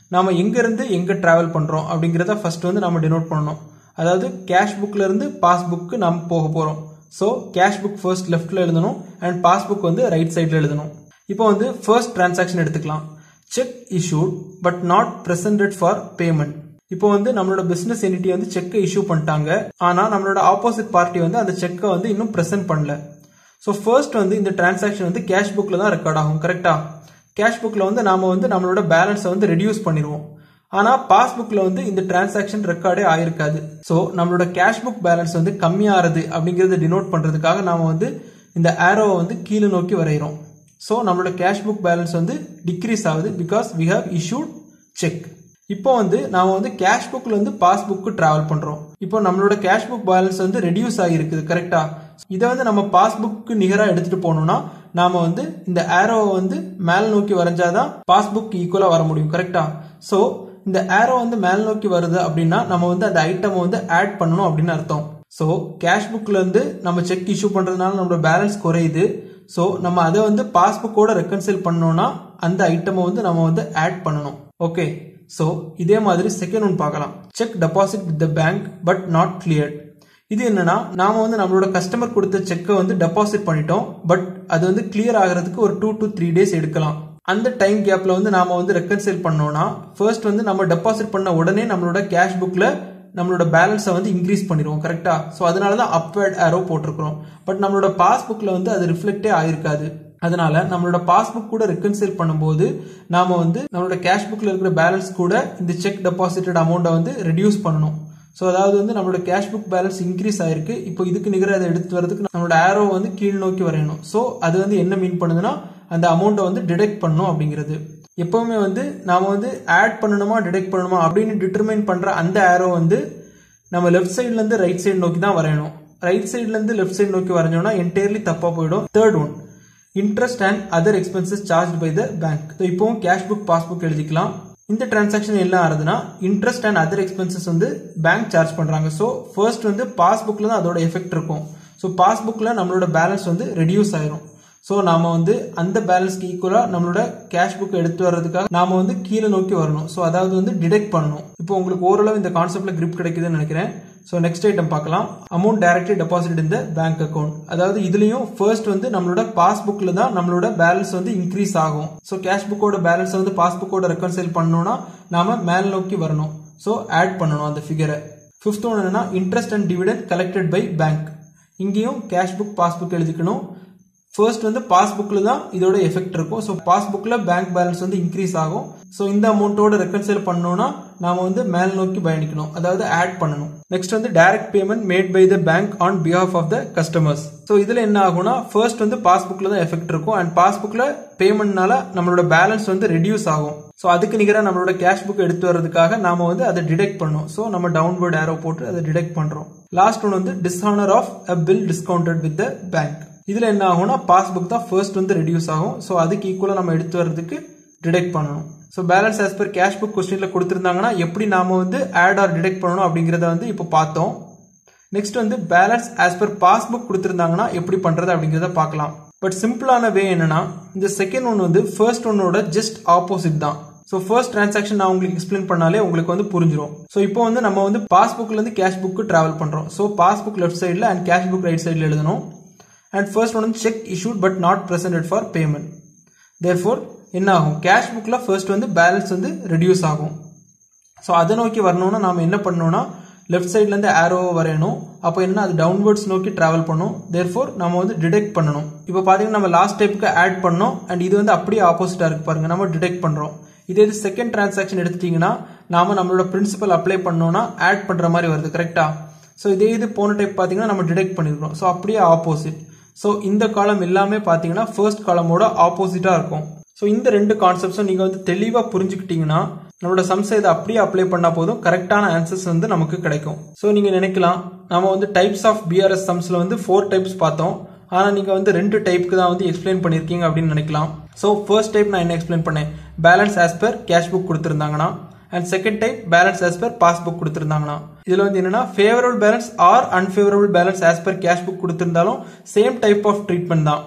நாம எங்கேருந்து எங்கே ட்ராவல் பண்ணுறோம் அப்படிங்கிறத ஃபர்ஸ்ட் வந்து நம்ம டினோட் பண்ணணும் அதாவது கேஷ் புக்ல இருந்து பாஸ்புக்கு நம்ம போக போகிறோம் ஸோ கேஷ் புக் ஃபர்ஸ்ட் லெஃப்டில் எழுதணும் அண்ட் பாஸ்புக் வந்து ரைட் சைடில் எழுதணும் இப்போ வந்து ஃபர்ஸ்ட் டிரான்சாக்ஷன் எடுத்துக்கலாம் cheque issued but not presented for payment இப்போ வந்து நம்மளோட பிசினஸ் என்டிட்டி வந்து செக்கை இஷ்யூ பண்ணிட்டாங்க ஆனா நம்மளோட ஆப்போசிட் பார்ட்டி வந்து அந்த செக்கை வந்து இன்னும் பிரசன்ட் பண்ணல ஸோ ஃபர்ஸ்ட் வந்து இந்த டிரான்சாக்ஷன் வந்து கேஷ் புக்ல தான் ரெக்கார்ட் ஆகும் கரெக்டா கேஷ் புக்ல வந்து நாம வந்து நம்மளோட பேலன்ஸை வந்து ரெடியூஸ் பண்ணிடுவோம் ஆனா பாஸ்புக்ல வந்து இந்த டிரான்சாக்ஷன் ரெக்கார்டே ஆயிருக்காது ஸோ நம்மளோட கேஷ் புக் பேலன்ஸ் வந்து கம்மியாகிறது அப்படிங்கறத டினோட் பண்றதுக்காக நாம வந்து இந்த ஆரோவை வந்து கீழே நோக்கி வரைகிறோம் ஸோ நம்மளோட கேஷ் புக் பேலன்ஸ் வந்து டிக்ரீஸ் ஆகுது because we have issued cheque இப்போ வந்து நாம வந்து கேஷ் புக்ல இருந்து பாஸ்புக்கு டிராவல் பண்றோம் இப்போ நம்மளோட கேஷ் புக் பேலன்ஸ் வந்து ரெடியூஸ் ஆகிருக்குது கரெக்டா இதை வந்து நம்ம பாஸ்புக்கு நிகராக எடுத்துட்டு போனோம்னா நாம வந்து இந்த ஆரோவை வந்து மேல் நோக்கி வரைஞ்சாதான் பாஸ்புக் ஈக்குவலா வர முடியும் கரெக்டா ஸோ இந்த ஆரோ வந்து மேல் நோக்கி வருது அப்படின்னா நம்ம வந்து அந்த ஐட்டம் வந்து ஆட் பண்ணணும் அப்படின்னு அர்த்தம் ஸோ கேஷ் புக்ல இருந்து நம்ம செக் இஷ்யூ பண்றதுனால நம்மளோட பேலன்ஸ் குறையுது ஸோ நம்ம அதை வந்து பாஸ்புக்கோட ரெக்கன்சில் பண்ணோம்னா அந்த ஐட்டமை வந்து நம்ம வந்து ஆட் பண்ணணும் ஓகே ஸோ இதே மாதிரி செகண்ட் ஒன் பார்க்கலாம் cheque deposit with the bank but not clear இது என்னன்னா நாம வந்து நம்மளோட கஸ்டமர் கொடுத்த செக்கை வந்து டெபாசிட் பண்ணிட்டோம் பட் அது வந்து கிளியர் ஆகிறதுக்கு ஒரு டூ டு த்ரீ டேஸ் எடுக்கலாம் அந்த டைம் கேப்ல வந்து நாம வந்து ரெக்கன்சைல் பண்ணோம்னா ஃபர்ஸ்ட் வந்து நம்ம டெபாசிட் பண்ண உடனே நம்மளோட கேஷ் புக்ல நம்மளோட பேலன்ஸை வந்து இன்க்ரீஸ் பண்ணிடுவோம் கரெக்டா ஸோ அதனால தான் அப்வேர்ட் ஆரோ போட்டிருக்கிறோம் பட் நம்மளோட பாஸ்புக்ல வந்து அது ரிஃப்ளெக்டே ஆயிருக்காது அதனால நம்மளோட பாஸ்புக் கூட ரெக்கன்சைல் பண்ணும்போது நாம வந்து நம்மளோட கேஷ் புக்ல இருக்கிற பேலன்ஸ் கூட இந்த செக் டெபாசிட்டட் அமௌண்ட்டை வந்து ரெடியூஸ் பண்ணணும் ஸோ அதாவது வந்து நம்மளோட கேஷ் புக் பேலன்ஸ் இன்க்ரீஸ் ஆயிருக்கு இப்போ இதுக்கு நிகர அதை எடுத்து வரதுக்கு நம்மளோட ஆரோ வந்து கீழ் நோக்கி வரையணும் ஸோ அது வந்து என்ன மீன் பண்ணுதுன்னா அந்த அமௌண்ட்டை வந்து டிடெக்ட் பண்ணும் அப்படிங்கிறது எப்பவுமே வந்து நாம வந்து ஆட் பண்ணணுமா டிடெக்ட் பண்ணணுமா அப்படின்னு டிட்டர்மைன் பண்ற அந்த ஆரோ வந்து நம்ம லெஃப்ட் சைட்ல இருந்து ரைட் சைடு நோக்கி தான் வரையணும் ரைட் சைட்ல இருந்து லெஃப்ட் சைடு நோக்கி வரைஞ்சோம்னா என்டையர்லி தப்பா போயிடும் third one interest and other expenses charge by the bank இப்போவும் கேஷ் புக் பாஸ்புக் எழுதிக்கலாம் இந்த டிரான்சாக்ஷன் என்ன ஆகுதுன்னா இன்ட்ரெஸ்ட் அண்ட் அதர் எக்ஸ்பென்சஸ் வந்து பேங்க் சார்ஜ் பண்றாங்க ஸோ ஃபர்ஸ்ட் வந்து பாஸ்புக்ல தான் அதோட எஃபெக்ட் இருக்கும் ஸோ பாஸ்புக்ல நம்மளோட பேலன்ஸ் வந்து ரெடியூஸ் ஆயிரும் ஸோ நாம வந்து அந்த பேலன்ஸ்க்கு ஈக்குவலாக நம்மளோட கேஷ் புக் எடுத்து வர்றதுக்காக நாம வந்து கீழே நோக்கி வரணும் ஸோ அதாவது வந்து டிடெக்ட் பண்ணணும் இப்போ உங்களுக்கு ஓரளவு இந்த கான்செப்ட்ல கிரிப் கிடைக்குதுன்னு நினைக்கிறேன் ஸோ நெக்ஸ்ட் ஐட்டம் பார்க்கலாம் அமௌண்ட் டைரக்ட்லி டெபாசிட் இந்த பேங்க் அக்கௌண்ட் அதாவது இதுலயும் ஃபர்ஸ்ட் வந்து நம்மளோட பாஸ்புக்ல தான் நம்மளோட பேலன்ஸ் வந்து இன்க்ரீஸ் ஆகும் ஸோ கேஷ் புக்கோட பேலன்ஸ் வந்து பாஸ்புக்கோட ரெக்கன்சைல் பண்ணணும்னா நாம மேல் நோக்கி வரணும் ஸோ ஆட் பண்ணணும் அந்த ஃபிகரை ஃபிஃப்த் ஒன் என்னன்னா interest and dividend collected by bank இங்கேயும் கேஷ் புக் பாஸ்புக் எழுதிக்கணும் ஃபர்ஸ்ட் வந்து பாஸ்புக்கில் தான் இதோட எஃபெக்ட் இருக்கும் ஸோ பாஸ்புக்கில் பேங்க் பேலன்ஸ் வந்து இன்க்ரீஸ் ஆகும் ஸோ இந்த அமௌண்ட்டோட ரெக்கன்சைல் பண்ணோம்னா நாம வந்து மேல் நோக்கி பயணிக்கணும் அதாவது ஆட் பண்ணணும் நெக்ஸ்ட் வந்து direct payment made by the bank on behalf of the customers so இதில் என்ன ஆகும்னா ஃபர்ஸ்ட் வந்து பாஸ்புக்கில் தான் எஃபெக்ட் இருக்கும் அண்ட் பாஸ்புக்கில் பேமெண்ட்னால நம்மளோட பேலன்ஸ் வந்து ரெடியூஸ் ஆகும் ஸோ அதுக்கு நிகராக நம்மளோட கேஷ் புக் எடுத்து வர்றதுக்காக நாம வந்து அதை டிடெக்ட் பண்ணோம் ஸோ நம்ம டவுன்வர்ட் ஏரோ போட்டு அதை டிடெக்ட் பண்றோம் லாஸ்ட் ஒன் வந்து dishonour of a bill discounted with the bank இதுல என்ன ஆகும்னா பாஸ்புக் தான் ஃபர்ஸ்ட் வந்து ரெடியூஸ் ஆகும் ஸோ அதுக்கு ஈக்குவலாக நம்ம எடுத்து வர்றதுக்கு டிடெக்ட் பண்ணணும் so balance as per cash book கொஸ்டின்ல கொடுத்துருந்தாங்கன்னா எப்படி நாம வந்து ஆட் ஆர் டிடெக்ட் பண்ணணும் அப்படிங்கிறத வந்து இப்போ பார்த்தோம் நெக்ஸ்ட் வந்து பேலன்ஸ் ஆஸ் பர் பாஸ்புக் கொடுத்துருந்தாங்கன்னா எப்படி பண்றது அப்படிங்கிறத பார்க்கலாம் பட் சிம்பிளான வே என்னன்னா இந்த செகண்ட் ஒன் வந்து ஃபர்ஸ்ட் ஒன்னோட ஜஸ்ட் ஆப்போசிட் தான் ஸோ ஃபர்ஸ்ட் டிரான்சாக்ஷன் நான் உங்களுக்கு எக்ஸ்பிளைன் பண்ணாலே உங்களுக்கு வந்து புரிஞ்சிடும் ஸோ இப்போ வந்து நம்ம வந்து பாஸ்புக்ல இருந்து கேஷ் புக்கு டிராவல் பண்றோம் ஸோ பாஸ்புக் லெஃப்ட் சைடில் அண்ட் கேஷ் புக் ரைட் சைடில் எழுதணும் அண்ட் ஃபர்ஸ்ட் ஒன் வந்து cheque issued but not presented for payment therefore என்ன ஆகும் கேஷ் புக்கில் ஃபர்ஸ்ட் வந்து பேலன்ஸ் வந்து ரெடியூஸ் ஆகும் ஸோ அதை நோக்கி வரணும்னா நாம என்ன பண்ணணும்னா லெஃப்ட் சைட்லேருந்து ஆரோ வரையணும் அப்போ என்ன அது டவுன்வர்ட்ஸ் நோக்கி டிராவல் பண்ணும் தேர்ஃபோர் நம்ம வந்து டிடெக்ட் பண்ணணும் இப்போ பார்த்தீங்கன்னா நம்ம லாஸ்ட் டைப்புக்கு ஆட் பண்ணோம் அண்ட் இது வந்து அப்படியே ஆப்போசிட்டாக இருக்கு பாருங்க நம்ம டிடெக்ட் பண்ணுறோம் இதே இது செகண்ட் டிரான்சாக்ஷன் எடுத்துட்டீங்கன்னா நாம நம்மளோட பிரின்சிபல் அப்ளை பண்ணோம்னா ஆட் பண்ணுற மாதிரி வருது கரெக்டா ஸோ இதே இது போன டைப் பார்த்தீங்கன்னா நம்ம டிடெக்ட் பண்ணிருக்கோம் ஸோ அப்படியே ஆப்போசிட் ஸோ இந்த காலம் எல்லாமே பார்த்தீங்கன்னா ஃபர்ஸ்ட் காலமோட ஆப்போசிட்டாக இருக்கும் ஸோ இந்த ரெண்டு கான்செப்ட்ஸும் நீங்கள் வந்து தெளிவாக புரிஞ்சுக்கிட்டீங்கன்னா நம்மளோட சம்ஸை இதை அப்படியே அப்ளை பண்ணால் போதும் கரெக்டான ஆன்சர்ஸ் வந்து நமக்கு கிடைக்கும் ஸோ நீங்கள் நினைக்கலாம் நம்ம வந்து டைப்ஸ் ஆஃப் பிஆர்எஸ் சம்ஸில் வந்து ஃபோர் டைப்ஸ் பார்த்தோம் ஆனால் நீங்கள் வந்து ரெண்டு டைப்புக்கு தான் வந்து எக்ஸ்பிளைன் பண்ணியிருக்கீங்க அப்படின்னு நினைக்கலாம் ஸோ ஃபர்ஸ்ட் டைப் நான் என்ன எக்ஸ்பிளைன் பண்ணேன் balance as per cash book கொடுத்துருந்தாங்கன்னா and second type balance as per passbook கொடுத்துருந்தாங்கன்னா இதுல வந்து என்னன்னா favourable balance or unfavourable balance as per cash book கொடுத்திருந்தாலும் சேம் டைப் ஆஃப் ட்ரீட்மெண்ட் தான்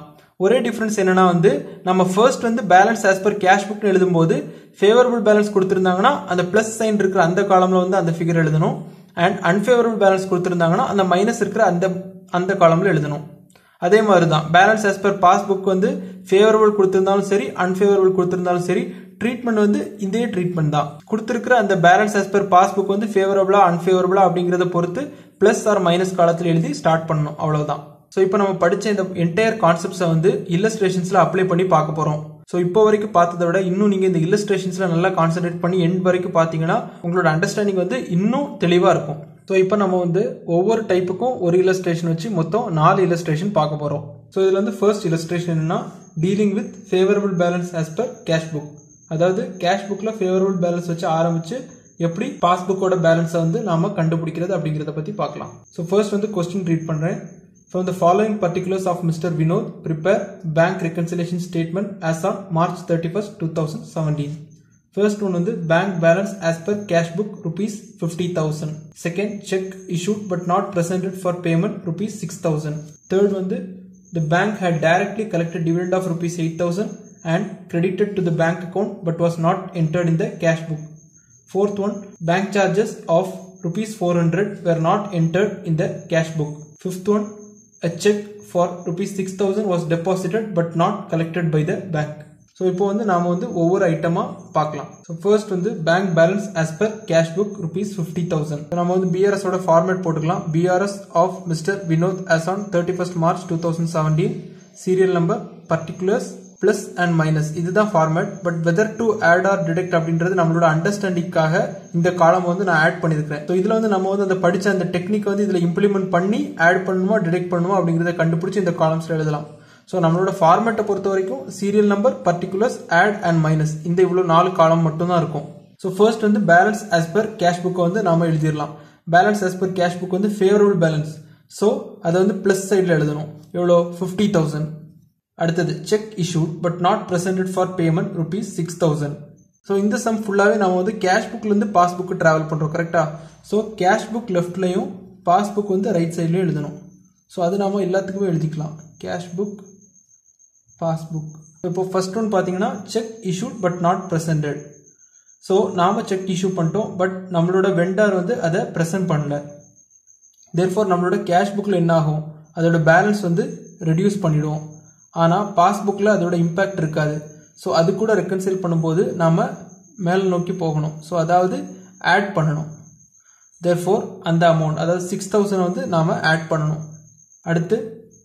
ஒரே டிஃபரன்ஸ் என்னன்னா வந்து நம்ம ஃபர்ஸ்ட் வந்து balance as per cash book எழுதும்போது ஃபேவரபிள் பேலன்ஸ் கொடுத்துருந்தாங்கன்னா அந்த பிளஸ் சைன் இருக்கிற அந்த காலம்ல வந்து அந்த ஃபிகர் எழுதணும் அண்ட் அன்ஃபேவரபிள் பேலன்ஸ் கொடுத்துருந்தாங்கன்னா அந்த மைனஸ் இருக்கிற அந்த அந்த காலம்ல எழுதணும் அதே மாதிரி தான் பேலன்ஸ் ஆஸ் பர் பாஸ்புக் வந்து ஃபேவரபிள் கொடுத்திருந்தாலும் சரி அன்ஃபேவரபிள் கொடுத்திருந்தாலும் சரி ட்ரீட்மெண்ட் வந்து இதே ட்ரீட்மெண்ட் தான் கொடுத்துருக்கிற அந்த பேலன்ஸ் ஆஸ் பர் பாஸ்புக் வந்து ஃபேவரபிளா அன்ஃபேவரபிளா அப்படிங்கிறத பொறுத்து பிளஸ் ஆர் மைனஸ் காலத்தில் எழுதி ஸ்டார்ட் பண்ணணும் அவ்வளவுதான் ஸோ இப்போ நம்ம படிச்ச இந்த என்டையர் கான்செப்ட்ஸை வந்து இல்லஸ்ட்ரேஷன்ஸ்ல அப்ளை பண்ணி பார்க்க போறோம் ஸோ இப்போ வரைக்கும் பார்த்ததை விட இன்னும் நீங்க இந்த இல்லஸ்ட்ரேஷன்ஸ்ல நல்லா கான்சென்ட்ரேட் பண்ணி எண்ட் வரைக்கும் பார்த்தீங்கன்னா உங்களோட அண்டர்ஸ்டாண்டிங் வந்து இன்னும் தெளிவா இருக்கும் ஸோ இப்போ நம்ம வந்து ஒவ்வொரு டைப்புக்கும் ஒரு இல்லஸ்ட்ரேஷன் வச்சு மொத்தம் நாலு இல்லஸ்ட்ரேஷன் பார்க்க போறோம் ஸோ இதுல வந்து ஃபர்ஸ்ட் இல்லஸ்ட்ரேஷன் என்னன்னா dealing with favourable balance as per cash book அதாவது கேஷ் புக்ல ஃபேவரபிள் பேலன்ஸ் வச்சு ஆரம்பிச்சு எப்படி பாஸ்புக்கோட பேலன்ஸை வந்து நாம கண்டுபிடிக்கிறது அப்படிங்கிறத பத்தி பார்க்கலாம் ஸோ ஃபர்ஸ்ட் வந்து கொஸ்டின் ரீட் பண்றேன் From the following particulars of Mr. Vinod, prepare bank reconciliation statement as on March 31st, 2017. First one வந்து bank balance as per cash book rupees 50,000. Second, check issued but not presented for payment rupees 6,000. Third வந்து the bank had directly collected dividend of rupees 8,000 and credited to the bank account but was not entered in the cash book. Fourth one, bank charges of rupees 400 were not entered in the cash book. Fifth one, a check for rupees 6000 was deposited but not collected by the bank so இப்போ வந்து நாம வந்து ஒவ்வொரு ஐட்டமா பார்க்கலாம் ஸோ ஃபர்ஸ்ட் வந்து bank balance as per cash book rupees fifty thousand நம்ம வந்து பிஆர்எஸ் ஓட ஃபார்மேட் போட்டுக்கலாம் BRS of mister Vinod as on thirty first March two thousand seventeen serial number particulars plus and minus இதுதான் format but whether to add or deduct அப்படின்றது நம்மளோட அண்டர்ஸ்டாண்டிங்காக இந்த காலம் வந்து நான் ஆட் பண்ணியிருக்கிறேன் ஸோ இதுல வந்து நம்ம வந்து அந்த படிச்ச அந்த டெக்னிக் வந்து இதுல இம்ப்ளிமெண்ட் பண்ணி ஆட் பண்ணுமா டிடெக்ட் பண்ணுமா அப்படிங்கிறத கண்டுபிடிச்சு இந்த காலம்ஸ்ல எழுதலாம் ஸோ நம்மளோட ஃபார்மேட்டை பொறுத்த வரைக்கும் serial number particulars add and minus இந்த இவ்வளோ நாலு காலம் மட்டும் தான் இருக்கும் ஸோ ஃபர்ஸ்ட் வந்து பேலன்ஸ் ஆஸ் பர் கேஷ் புக்கை வந்து நாம எழுதிடலாம் balance as per cash book வந்து ஃபேவரபிள் பேலன்ஸ் ஸோ அதை வந்து பிளஸ் சைடில் எழுதணும் எவ்வளோ ஃபிஃப்டி தௌசண்ட் அடுத்தது cheque issued but not presented for payment rupees six thousand so இந்த சம் ஃபுல்லாகவே நம்ம வந்து கேஷ் புக்லேருந்து பாஸ்புக்கு ட்ராவல் பண்ணுறோம் கரெக்டா ஸோ கேஷ் புக் லெஃப்ட்லையும் பாஸ்புக் வந்து ரைட் சைட்லையும் எழுதணும் ஸோ அது நாம எல்லாத்துக்குமே எழுதிக்கலாம் கேஷ் புக் பாஸ்புக் இப்போ ஃபர்ஸ்ட் ஒன் பார்த்தீங்கன்னா cheque issued but not presented so நாம செக் இஷ்யூ பண்ணிட்டோம் பட் நம்மளோட வெண்டார் வந்து அதை ப்ரெசென்ட் பண்ணல தேர்ஃபார் நம்மளோட கேஷ் புக்கில் என்ன ஆகும் அதோட பேலன்ஸ் வந்து ரெடியூஸ் பண்ணிடுவோம் ஆனால் பாஸ்புக்கில் அதோட இம்பேக்ட் இருக்காது ஸோ அது கூட ரெக்கன்சைல் பண்ணும்போது நாம் மேலே நோக்கி போகணும் ஸோ அதாவது ஆட் பண்ணணும் தேர்ஃபோர் அந்த அமௌண்ட் அதாவது சிக்ஸ் தௌசண்ட் வந்து நாம் ஆட் பண்ணணும் அடுத்து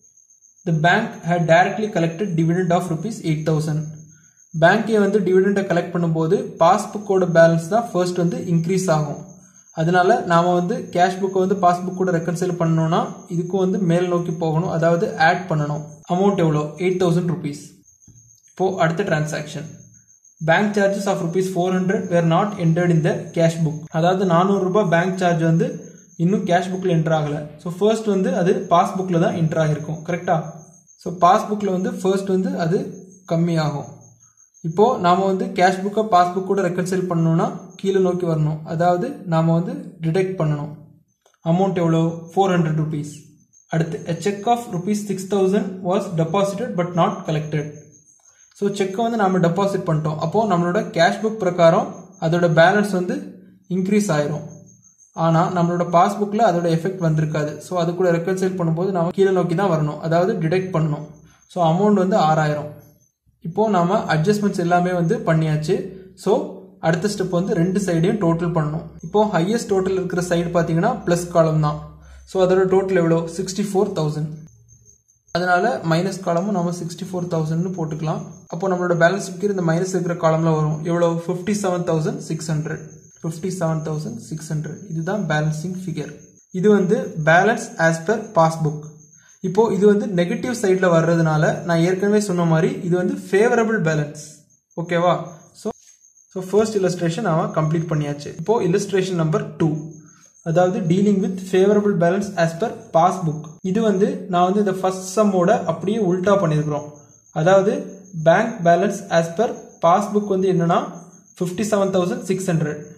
the bank had directly collected dividend of rupees eight thousand பேங்கே வந்து டிவிடெண்டை கலெக்ட் பண்ணும்போது பாஸ்புக்கோட பேலன்ஸ் தான் ஃபர்ஸ்ட் வந்து இன்க்ரீஸ் ஆகும் அதனால நாம வந்து கேஷ் புக்கை வந்து பாஸ்புக் கூட ரெக்கன்சைல் பண்ணணும்னா இதுக்கும் வந்து மேல் நோக்கி போகணும் அதாவது ஆட் பண்ணணும் அமௌண்ட் எவ்வளோ எயிட் தௌசண்ட் ருபீஸ் இப்போ அடுத்த transaction bank charges of rupees four hundred were not entered in the cash book அதாவது நானூறு ரூபாய் பேங்க் சார்ஜ் வந்து இன்னும் கேஷ் புக்கில் என்டர் ஆகலை ஸோ ஃபர்ஸ்ட் வந்து அது பாஸ்புக்கில் தான் என்டர் ஆகிருக்கும் கரெக்டா ஸோ பாஸ்புக்கில் வந்து ஃபர்ஸ்ட் வந்து அது கம்மியாகும் இப்போ நாம வந்து கேஷ் புக்கை பாஸ்புக் கூட ரெக்கன்சைல் பண்ணணும்னா கீழே நோக்கி வரணும் அதாவது நாம வந்து டிடெக்ட் பண்ணணும் அமௌண்ட் எவ்வளோ ஃபோர் ஹண்ட்ரட் ருபீஸ் அடுத்து a cheque of rupees six thousand was deposited but not collected so செக்கை வந்து நாம டெபாசிட் பண்ணிட்டோம் அப்போ நம்மளோட கேஷ் புக் பிரகாரம் அதோட பேலன்ஸ் வந்து இன்க்ரீஸ் ஆயிரும் ஆனால் நம்மளோட பாஸ்புக்கில் அதோட எஃபெக்ட் வந்திருக்காது ஸோ அது கூட ரெக்கன்சைல் பண்ணும்போது நம்ம கீழே நோக்கி தான் வரணும் அதாவது டிடெக்ட் பண்ணணும் ஸோ அமௌண்ட் வந்து ஆறாயிரம் இப்போ நாம அட்ஜஸ்ட்மெண்ட்ஸ் எல்லாமே வந்து பண்ணியாச்சு ஸோ அடுத்த ஸ்டெப் வந்து ரெண்டு சைடையும் டோட்டல் பண்ணணும் இப்போ ஹையஸ்ட் டோட்டல் இருக்கிற சைடு பார்த்தீங்கன்னா ப்ளஸ் காலம் தான் ஸோ அதோட டோட்டல் எவ்வளோ சிக்ஸ்டி ஃபோர் தௌசண்ட் அதனால மைனஸ் காலமும் நம்ம சிக்ஸ்டி ஃபோர் தௌசண்ட்னு போட்டுக்கலாம் அப்போ நம்மளோட பேலன்ஸ் ஃபிகர் இந்த மைனஸ் இருக்கிற காலம்ல வரும் எவ்வளோ fifty seven thousand six hundred fifty seven thousand six hundred இதுதான் பேலன்சிங் ஃபிகர் இது வந்து பேலன்ஸ் ஆஸ் பர் பாஸ்புக் இப்போ இது வந்து நெகட்டிவ் சைடில் வர்றதுனால நான் ஏற்கனவே சொன்ன மாதிரி இது வந்து ஃபேவரபிள் பேலன்ஸ் ஓகேவா ஸோ ஸோ ஃபர்ஸ்ட் இல்லஸ்ட்ரேஷன் அவன் கம்ப்ளீட் பண்ணியாச்சு இப்போ இல்லஸ்ட்ரேஷன் நம்பர் டூ அதாவது dealing with favourable balance as per passbook இது வந்து நான் வந்து இந்த ஃபர்ஸ்ட் சம்மோட அப்படியே உல்டா பண்ணியிருக்கிறோம் அதாவது bank balance as per passbook வந்து என்னன்னா fifty seven thousand six hundred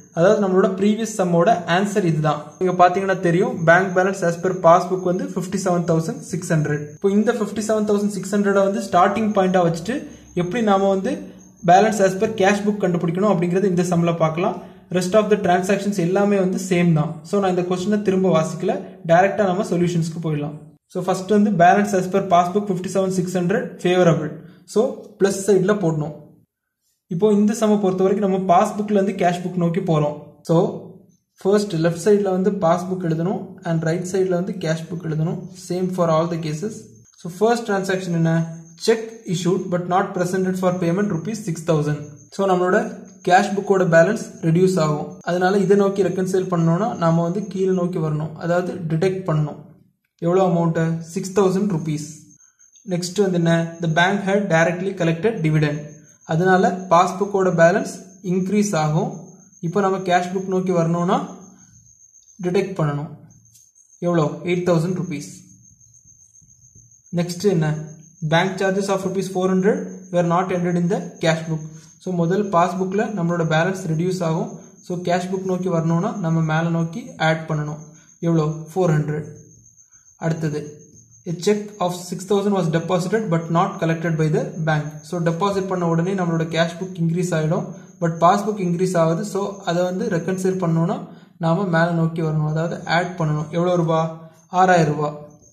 அதாவது நம்மளோட ப்ரீவியஸ் சம்மோட ஆன்சர் இதுதான் நீங்க பாத்தீங்கன்னா தெரியும் bank balance as per passbook வந்து fifty seven thousand six hundred இப்போ இந்த fifty seven thousand six hundred வந்து ஸ்டார்டிங் பாயிண்டா வச்சுட்டு எப்படி நாம வந்து balance as per cash book கண்டுபிடிக்கணும் அப்படிங்கறது இந்த சம்ல பார்க்கலாம் ரெஸ்ட் ஆஃப் த டிரான்சாக்ஷன்ஸ் எல்லாமே வந்து சேம் தான் ஸோ நான் இந்த கொஸ்டினை திரும்ப வாசிக்கல டைரக்டா நம்ம சொல்யூஷன்ஸ்க்கு போயிடலாம் ஸோ ஃபர்ஸ்ட் வந்து balance as per passbook fifty seven six hundred favourable so plus சைடில் போடணும் இப்போ இந்த சம பொறுத்த வரைக்கும் நம்ம பாஸ்புக்ல இருந்து கேஷ் புக் நோக்கி போறோம் ஸோ ஃபர்ஸ்ட் லெஃப்ட் சைடில் வந்து பாஸ்புக் எழுதணும் அண்ட் ரைட் சைடில் வந்து கேஷ் புக் எழுதணும் same for all the cases so first transaction என்ன cheque issued but not presented for payment rupees six thousand so நம்மளோட கேஷ் புக்கோட பேலன்ஸ் ரெடியூஸ் ஆகும் அதனால இதை நோக்கி ரெக்கன்சைல் பண்ணணும்னா நாம வந்து கீழே நோக்கி வரணும் அதாவது டிடெக்ட் பண்ணணும் எவ்வளோ amount six thousand rupees next வந்து என்ன the bank had directly collected dividend அதனால பாஸ்புக்கோட பேலன்ஸ் இன்க்ரீஸ் ஆகும் இப்போ நம்ம கேஷ் புக் நோக்கி வரணும்னா டிடெக்ட் பண்ணணும் எவ்வளோ எயிட் தௌசண்ட் ருபீஸ் நெக்ஸ்ட் என்ன bank charges of rupees four hundred were not entered in the cash book so முதல் பாஸ்புக்கில் நம்மளோட பேலன்ஸ் ரெடியூஸ் ஆகும் ஸோ கேஷ் புக் நோக்கி வரணும்னா நம்ம மேலே நோக்கி ஆட் பண்ணணும் எவ்வளோ ஃபோர் ஹண்ட்ரட் அடுத்தது a check of 6000 was deposited but not collected by the bank so deposit பண்ண உடனே நம்மளோட கேஷ் புக் இன்க்ரீஸ் ஆகிடும் பட் பாஸ்புக் இன்க்ரீஸ் ஆகுது ஸோ அதை வந்து ரெக்கன்சைல் பண்ணணும்னா நாம மேலே நோக்கி வரணும் அதாவது ஆட் பண்ணணும் எவ்வளோ ரூபா ஆறாயிரம் ரூபா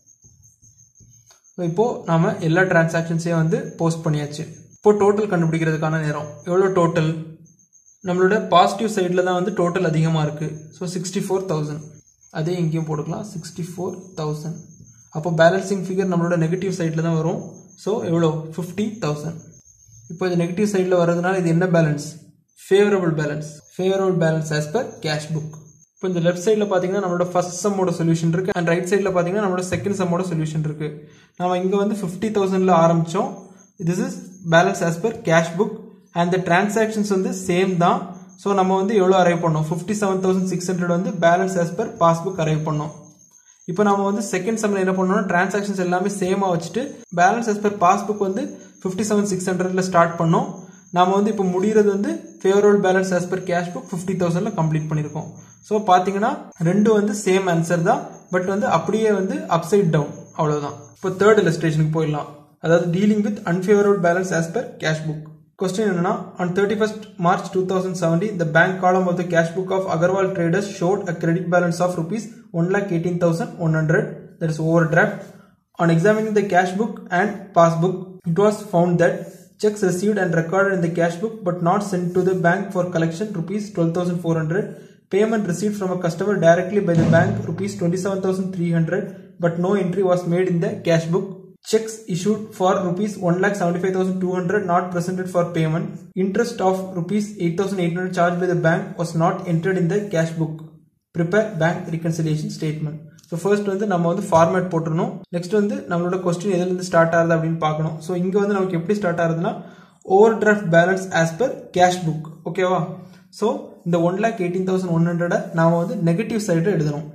இப்போ நாம எல்லா டிரான்சாக்ஷன்ஸையும் வந்து போஸ்ட் பண்ணியாச்சு இப்போ டோட்டல் கண்டுபிடிக்கிறதுக்கான நேரம் எவ்வளோ டோட்டல் நம்மளோட பாசிட்டிவ் சைடில் தான் வந்து டோட்டல் அதிகமாக இருக்குது ஸோ சிக்ஸ்டி ஃபோர் தௌசண்ட் அதே இங்கேயும் போட்டுக்கலாம் சிக்ஸ்டி ஃபோர் தௌசண்ட் அப்போ பேலன்சிங் ஃபிகர் நம்மளோட நெகட்டிவ் சைடில் தான் வரும் ஸோ எவ்வளோ ஃபிஃப்டி தௌசண்ட் இப்போ இது நெகட்டிவ் சைடில் வர்றதுனால இது என்ன balance favourable balance favourable balance as per cash book இப்போ இந்த லெஃப்ட் சைடில் பார்த்தீங்கன்னா நம்மளோட ஃபர்ஸ்ட் சம்மோட சொல்யூஷன் இருக்கு அண்ட் ரைட் சைடில் பார்த்தீங்கன்னா நம்மளோட செகண்ட் சம்மோட சொல்யூஷன் இருக்கு நம்ம இங்கே வந்து ஃபிஃப்டி தௌசண்ட்ல ஆரம்பித்தோம் this is balance as per cash book and the transactions வந்து சேம் தான் ஸோ நம்ம வந்து எவ்வளோ அரைவ் பண்ணோம் fifty seven thousand six hundred வந்து balance as per passbook arrive பண்ணோம் இப்போ நம்ம வந்து செகண்ட் சம்மில் என்ன பண்ணோம்னா டிரான்சாக்ஷன்ஸ் எல்லாமே சேமாக வச்சுட்டு பேலன்ஸ் as per பாஸ்புக் வந்து ஃபிஃப்டி செவன் சிக்ஸ் ஹண்ட்ரட்ல ஸ்டார்ட் பண்ணோம் நாம வந்து இப்போ முடிகிறது வந்து favourable balance as per cash book fifty தௌசண்ட்ல கம்ப்ளீட் பண்ணியிருக்கோம் ஸோ பார்த்தீங்கன்னா ரெண்டு வந்து சேம் ஆன்சர் தான் பட் வந்து அப்படியே வந்து அப்சைட் டவுன் அவ்வளவுதான் இப்போ தேர்ட் இல்லஸ்ட்ரேஷனுக்கு போயிடலாம் அதாவது dealing with unfavourable balance as per cash book question என்னன்னா on 31st March 2017 the bank column of the cash book of Agarwal traders showed a credit balance of rupees 1,18,100 that is overdraft on examining the cash book and passbook it was found that checks received and recorded in the cash book but not sent to the bank for collection rupees 12400 payment received from a customer directly by the bank rupees 27300 but no entry was made in the cash book checks issued for rupees 1,75,200 not presented for payment. Interest of rupees 8,800 charged by the bank was not entered in the cash book. Prepare bank reconciliation statement. So first வந்து நம்ம வந்து ஃபார்மேட் போட்டுருணும் நெக்ஸ்ட் வந்து நம்மளோட கொஸ்டின் எதுலேருந்து ஸ்டார்ட் ஆகுது அப்படின்னு பார்க்கணும் ஸோ இங்கே வந்து நமக்கு எப்படி ஸ்டார்ட் ஆகுதுன்னா overdraft balance as per cash book ஓகேவா ஸோ இந்த one lakh eighteen thousand one ஹண்ட்ரடை நாம வந்து நெகட்டிவ் சைடு எழுதணும்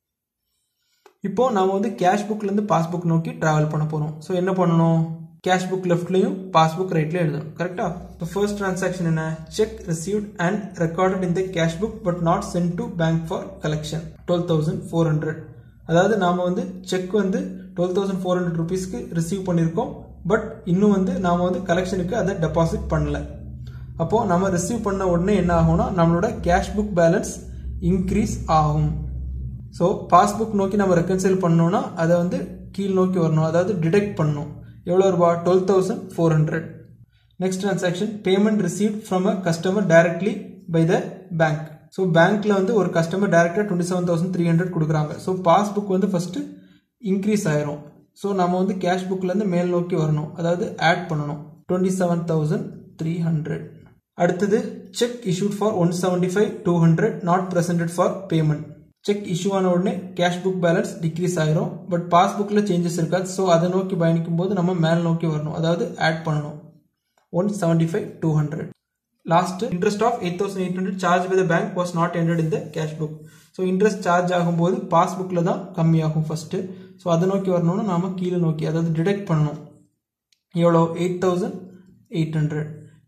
இப்போ நாம வந்து கேஷ் புக்லேருந்து பாஸ்புக் நோக்கி டிராவல் பண்ண போகிறோம் ஸோ என்ன பண்ணணும் கேஷ் புக் லெஃப்ட்லையும் பாஸ்புக் ரைட்லையும் எழுதணும் கரெக்டா இப்போ ஃபர்ஸ்ட் டிரான்சாக்ஷன் என்ன cheque received and recorded in the cash book but not sent to bank for collection twelve thousand four hundred அதாவது நாம வந்து செக் வந்து டுவெல் தௌசண்ட் ஃபோர் ஹண்ட்ரட் ருபீஸ்க்கு ரிசீவ் பண்ணியிருக்கோம் பட் இன்னும் வந்து நாம வந்து கலெக்ஷனுக்கு அதை டெபாசிட் பண்ணல அப்போ நம்ம ரிசீவ் பண்ண உடனே என்ன ஆகும்னா நம்மளோட கேஷ் புக் பேலன்ஸ் இன்க்ரீஸ் ஆகும் ஸோ பாஸ்புக் நோக்கி நம்ம ரெக்கன்சைல் பண்ணோம்னா அதை வந்து கீழ் நோக்கி வரணும் அதாவது டிடெக்ட் பண்ணணும் எவ்வளோ ரூபா twelve thousand four hundred next transaction payment receive from a customer directly by the bank so பேங்க்ல வந்து ஒரு கஸ்டமர் டைரக்டா twenty seven thousand three hundred கொடுக்குறாங்க ஸோ பாஸ்புக் வந்து ஃபர்ஸ்ட் இன்க்ரீஸ் ஆயிரும் ஸோ நம்ம வந்து கேஷ் புக்ல இருந்து மேல் நோக்கி வரணும் அதாவது ஆட் பண்ணணும் twenty seven thousand three hundred அடுத்தது cheque issued for one seventy five two hundred not presented for payment cheque issue ஆன உடனே கேஷ் புக் பேலன்ஸ் டிக்ரீஸ் ஆயிரும் பட் பாஸ்புக்கில் சேஞ்சஸ் இருக்காது ஸோ அதை நோக்கி பயணிக்கும் போது நம்ம மேல் நோக்கி வரணும் அதாவது ஆட் பண்ணணும் one seventy five two hundred last interest of eight thousand eight hundred charge by the bank was not entered in the cash book so interest charge ஆகும்போது பாஸ்புக்கில் தான் கம்மியாகும் ஃபர்ஸ்ட் ஸோ அதை நோக்கி வரணும்னா நாம கீழே நோக்கி அதாவது டிடெக்ட் பண்ணணும் எவ்வளோ எயிட் தௌசண்ட் எயிட் ஹண்ட்ரட்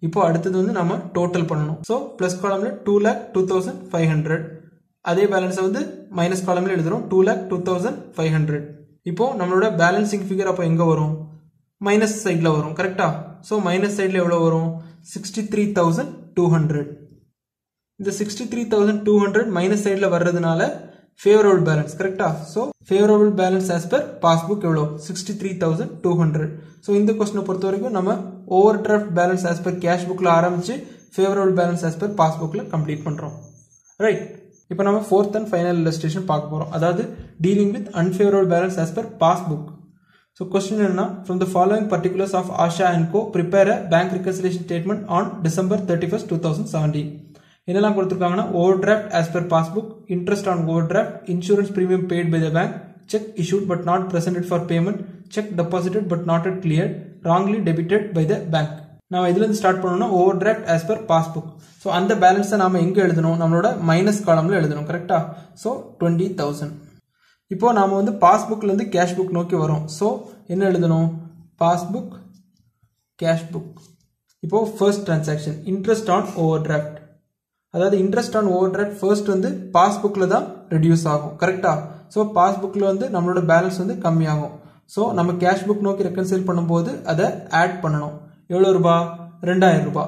இப்போ அடுத்தது வந்து நம்ம டோட்டல் பண்ணணும் ஸோ ப்ளஸ் காலம்ல two lakh two thousand five hundred அதே பேலன்ஸை வந்து மைனஸ் காலம்ல எழுதுறோம் two lakh two thousand five hundred இப்போ நம்மளோட பேலன்சிங் ஃபிகர் அப்போ எங்கே வரும் மைனஸ் சைடில் வரும் கரெக்டா ஸோ மைனஸ் சைடில் எவ்வளோ வரும் sixty three thousand two hundred இந்த sixty three thousand two hundred minus சைடில் வர்றதுனால ஃபேவரபிள் பேலன்ஸ் கரெக்டா so favourable balance as per passbook எவ்வளோ sixty three thousand two hundred so இந்த கொஸ்டினை பொறுத்த வரைக்கும் நம்ம overdraft balance as per cash புக்கில் ஆரம்பிச்சு ஃபேவரபிள் பேலன்ஸ் ஆஸ் பர் பாஸ்புக்கில் கம்ப்ளீட் பண்ணுறோம் ரைட் இப்போ நம்ம ஃபோர்த் அண்ட் ஃபைனல் இல்லஸ்ட்ரேஷன் பார்க்க போகிறோம் அதாவது dealing with unfavourable balance as per passbook so question என்ன from the following particulars of Asha and co prepare a bank reconciliation statement on December thirty first two thousand seventeen என்னெல்லாம் கொடுத்துருக்காங்கன்னா overdraft as per passbook interest on overdraft insurance premium paid by the bank cheque issued but not presented for payment cheque deposited but not at cleared wrongly debited by the bank நம்ம இதுலேருந்து ஸ்டார்ட் பண்ணோம்னா overdraft as per passbook so அந்த பேலன்ஸை நாம எங்கே எழுதணும் நம்மளோட மைனஸ் காலமில் எழுதணும் கரெக்டா ஸோ டுவெண்ட்டி தௌசண்ட் இப்போ நாம வந்து பாஸ்புக்லேருந்து கேஷ் புக் நோக்கி வரோம் ஸோ என்ன எழுதணும் பாஸ்புக் கேஷ் புக் இப்போ first transaction interest on overdraft அதாவது interest on overdraft first வந்து பாஸ்புக்கில் தான் ரெடியூஸ் ஆகும் கரெக்டா ஸோ பாஸ்புக்கில் வந்து நம்மளோட பேலன்ஸ் வந்து கம்மியாகும் ஸோ நம்ம கேஷ் புக் நோக்கி ரெக்கன்சைல் பண்ணும்போது அதை ஆட் பண்ணணும் எவ்வளோ ரூபா ரெண்டாயிரம் ரூபாய்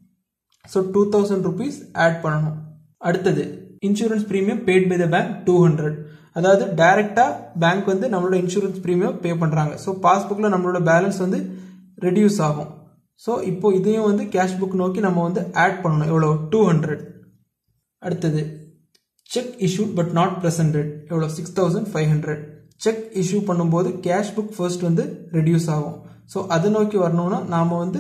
so two thousand rupees add பண்ணணும் அடுத்தது insurance premium paid by the bank two hundred அதாவது டைரக்டா பேங்க் வந்து நம்மளோட இன்சூரன்ஸ் ப்ரீமியம் பே பண்ணுறாங்க ஸோ பாஸ்புக்கில் நம்மளோட பேலன்ஸ் வந்து ரெடியூஸ் ஆகும் ஸோ இப்போ இதையும் வந்து கேஷ் புக் நோக்கி நம்ம வந்து ஆட் பண்ணணும் எவ்வளோ டூ ஹண்ட்ரட் அடுத்தது cheque issue but not presented எவ்வளோ six thousand five hundred cheque issue பண்ணும்போது கேஷ் புக் ஃபர்ஸ்ட் வந்து ரெடியூஸ் ஆகும் ஸோ அதை நோக்கி வரணும்னா நாம் வந்து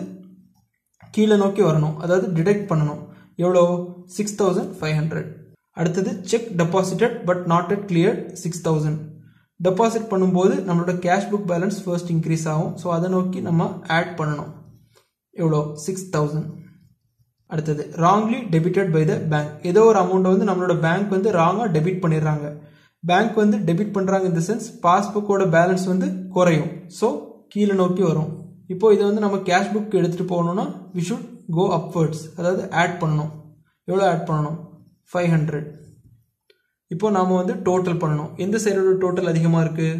கீழே நோக்கி வரணும் அதாவது டிடெக்ட் பண்ணணும் எவ்வளோ சிக்ஸ் தௌசண்ட் ஃபைவ் ஹண்ட்ரட் அடுத்தது cheque deposited but not at clear six thousand deposit பண்ணும்போது நம்மளோட cash book balance first increase ஆகும் ஸோ அதை நோக்கி நம்ம ஆட் பண்ணணும் எவ்வளோ சிக்ஸ் தௌசண்ட் அடுத்தது wrongly debited by the bank ஏதோ ஒரு அமௌண்ட் வந்து நம்மளோட பேங்க் வந்து ராங்காக டெபிட் பண்ணிடுறாங்க பேங்க் வந்து டெபிட் பண்ணுறாங்க இந்த சென்ஸ் பாஸ்புக்கோட பேலன்ஸ் வந்து குறையும் ஸோ கீழே நோக்கி வரும் இப்போ இதை வந்து நம்ம கேஷ் புக் எடுத்துகிட்டு போகணும்னா வி ஷுட் கோ அப்வர்ட்ஸ் அதாவது ஆட் பண்ணணும் எவ்வளோ ஆட் பண்ணணும் ஃபைவ் ஹண்ட்ரட் இப்போ நாம் வந்து டோட்டல் பண்ணணும் எந்த சைடோட டோட்டல் அதிகமாக இருக்குது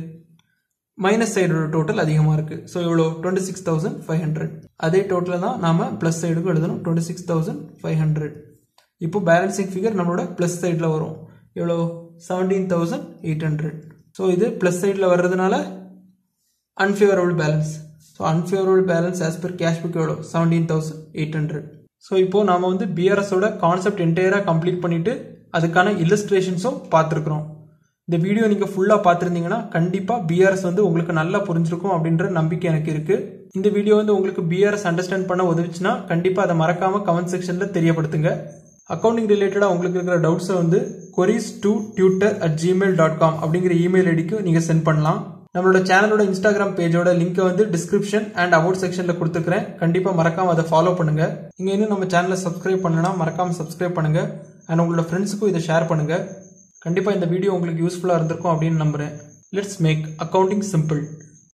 மைனஸ் சைடோட டோட்டல் அதிகமாக இருக்குது ஸோ எவ்வளோ twenty six thousand five hundred அதே டோட்டலில் தான் நாம் ப்ளஸ் சைடுக்கும் எழுதணும் twenty six thousand five hundred இப்போ பேலன்சிங் ஃபிகர் நம்மளோட ப்ளஸ் சைடில் வரும் எவ்வளோ seventeen thousand eight hundred so இது ப்ளஸ் சைடில் வர்றதுனால unfavourable balance so unfavourable balance as per cash book எவ்வளோ seventeen thousand eight hundred so இப்போ நாம வந்து பிஆர்எஸோட கான்செப்ட் என்டையராக கம்ப்ளீட் பண்ணிட்டு அதுக்கான இல்லஸ்ட்ரேஷன்ஸும் பார்த்துருக்குறோம் இந்த வீடியோ நீங்கள் ஃபுல்லாக பார்த்துருந்தீங்கன்னா கண்டிப்பாக பிஆர்எஸ் வந்து உங்களுக்கு நல்லா புரிஞ்சிருக்கும் அப்படின்ற நம்பிக்கை எனக்கு இருக்குது இந்த வீடியோ வந்து உங்களுக்கு பிஆர்எஸ் அண்டர்ஸ்டாண்ட் பண்ண உதவிச்சுன்னா கண்டிப்பாக அதை மறக்காமல் கமெண்ட் செக்ஷனில் தெரியப்படுத்துங்க அக்கௌண்டிங் ரிலேட்டடாக உங்களுக்கு இருக்கிற டவுட்ஸை வந்து queries to tutor at Gmail dot com அப்படிங்கிற இமெயில் ஐடிக்கு நீங்கள் சென்ட் பண்ணலாம் நம்மளோட சேனலோட இன்ஸ்டாகிராம் பேஜோட லிங்கை வந்து டிஸ்கிரிப்ஷன் அண்ட் அபவுட் செக்ஷனில் கொடுத்துருக்கிறேன் கண்டிப்பாக மறக்காம அதை ஃபாலோ பண்ணுங்க நீங்கள் இன்னும் நம்ம சேனலை சப்ஸ்கிரைப் பண்ணலனா மறக்காம சப்ஸ்கிரைப் பண்ணுங்க அண்ட் உங்களோட ஃப்ரெண்ட்ஸுக்கும் இதை ஷேர் பண்ணுங்க கண்டிப்பாக இந்த வீடியோ உங்களுக்கு யூஸ்ஃபுல்லாக இருந்திருக்கும் அப்படின்னு நம்புறேன் லெட்ஸ் மேக் அக்கௌண்டிங் சிம்பிள்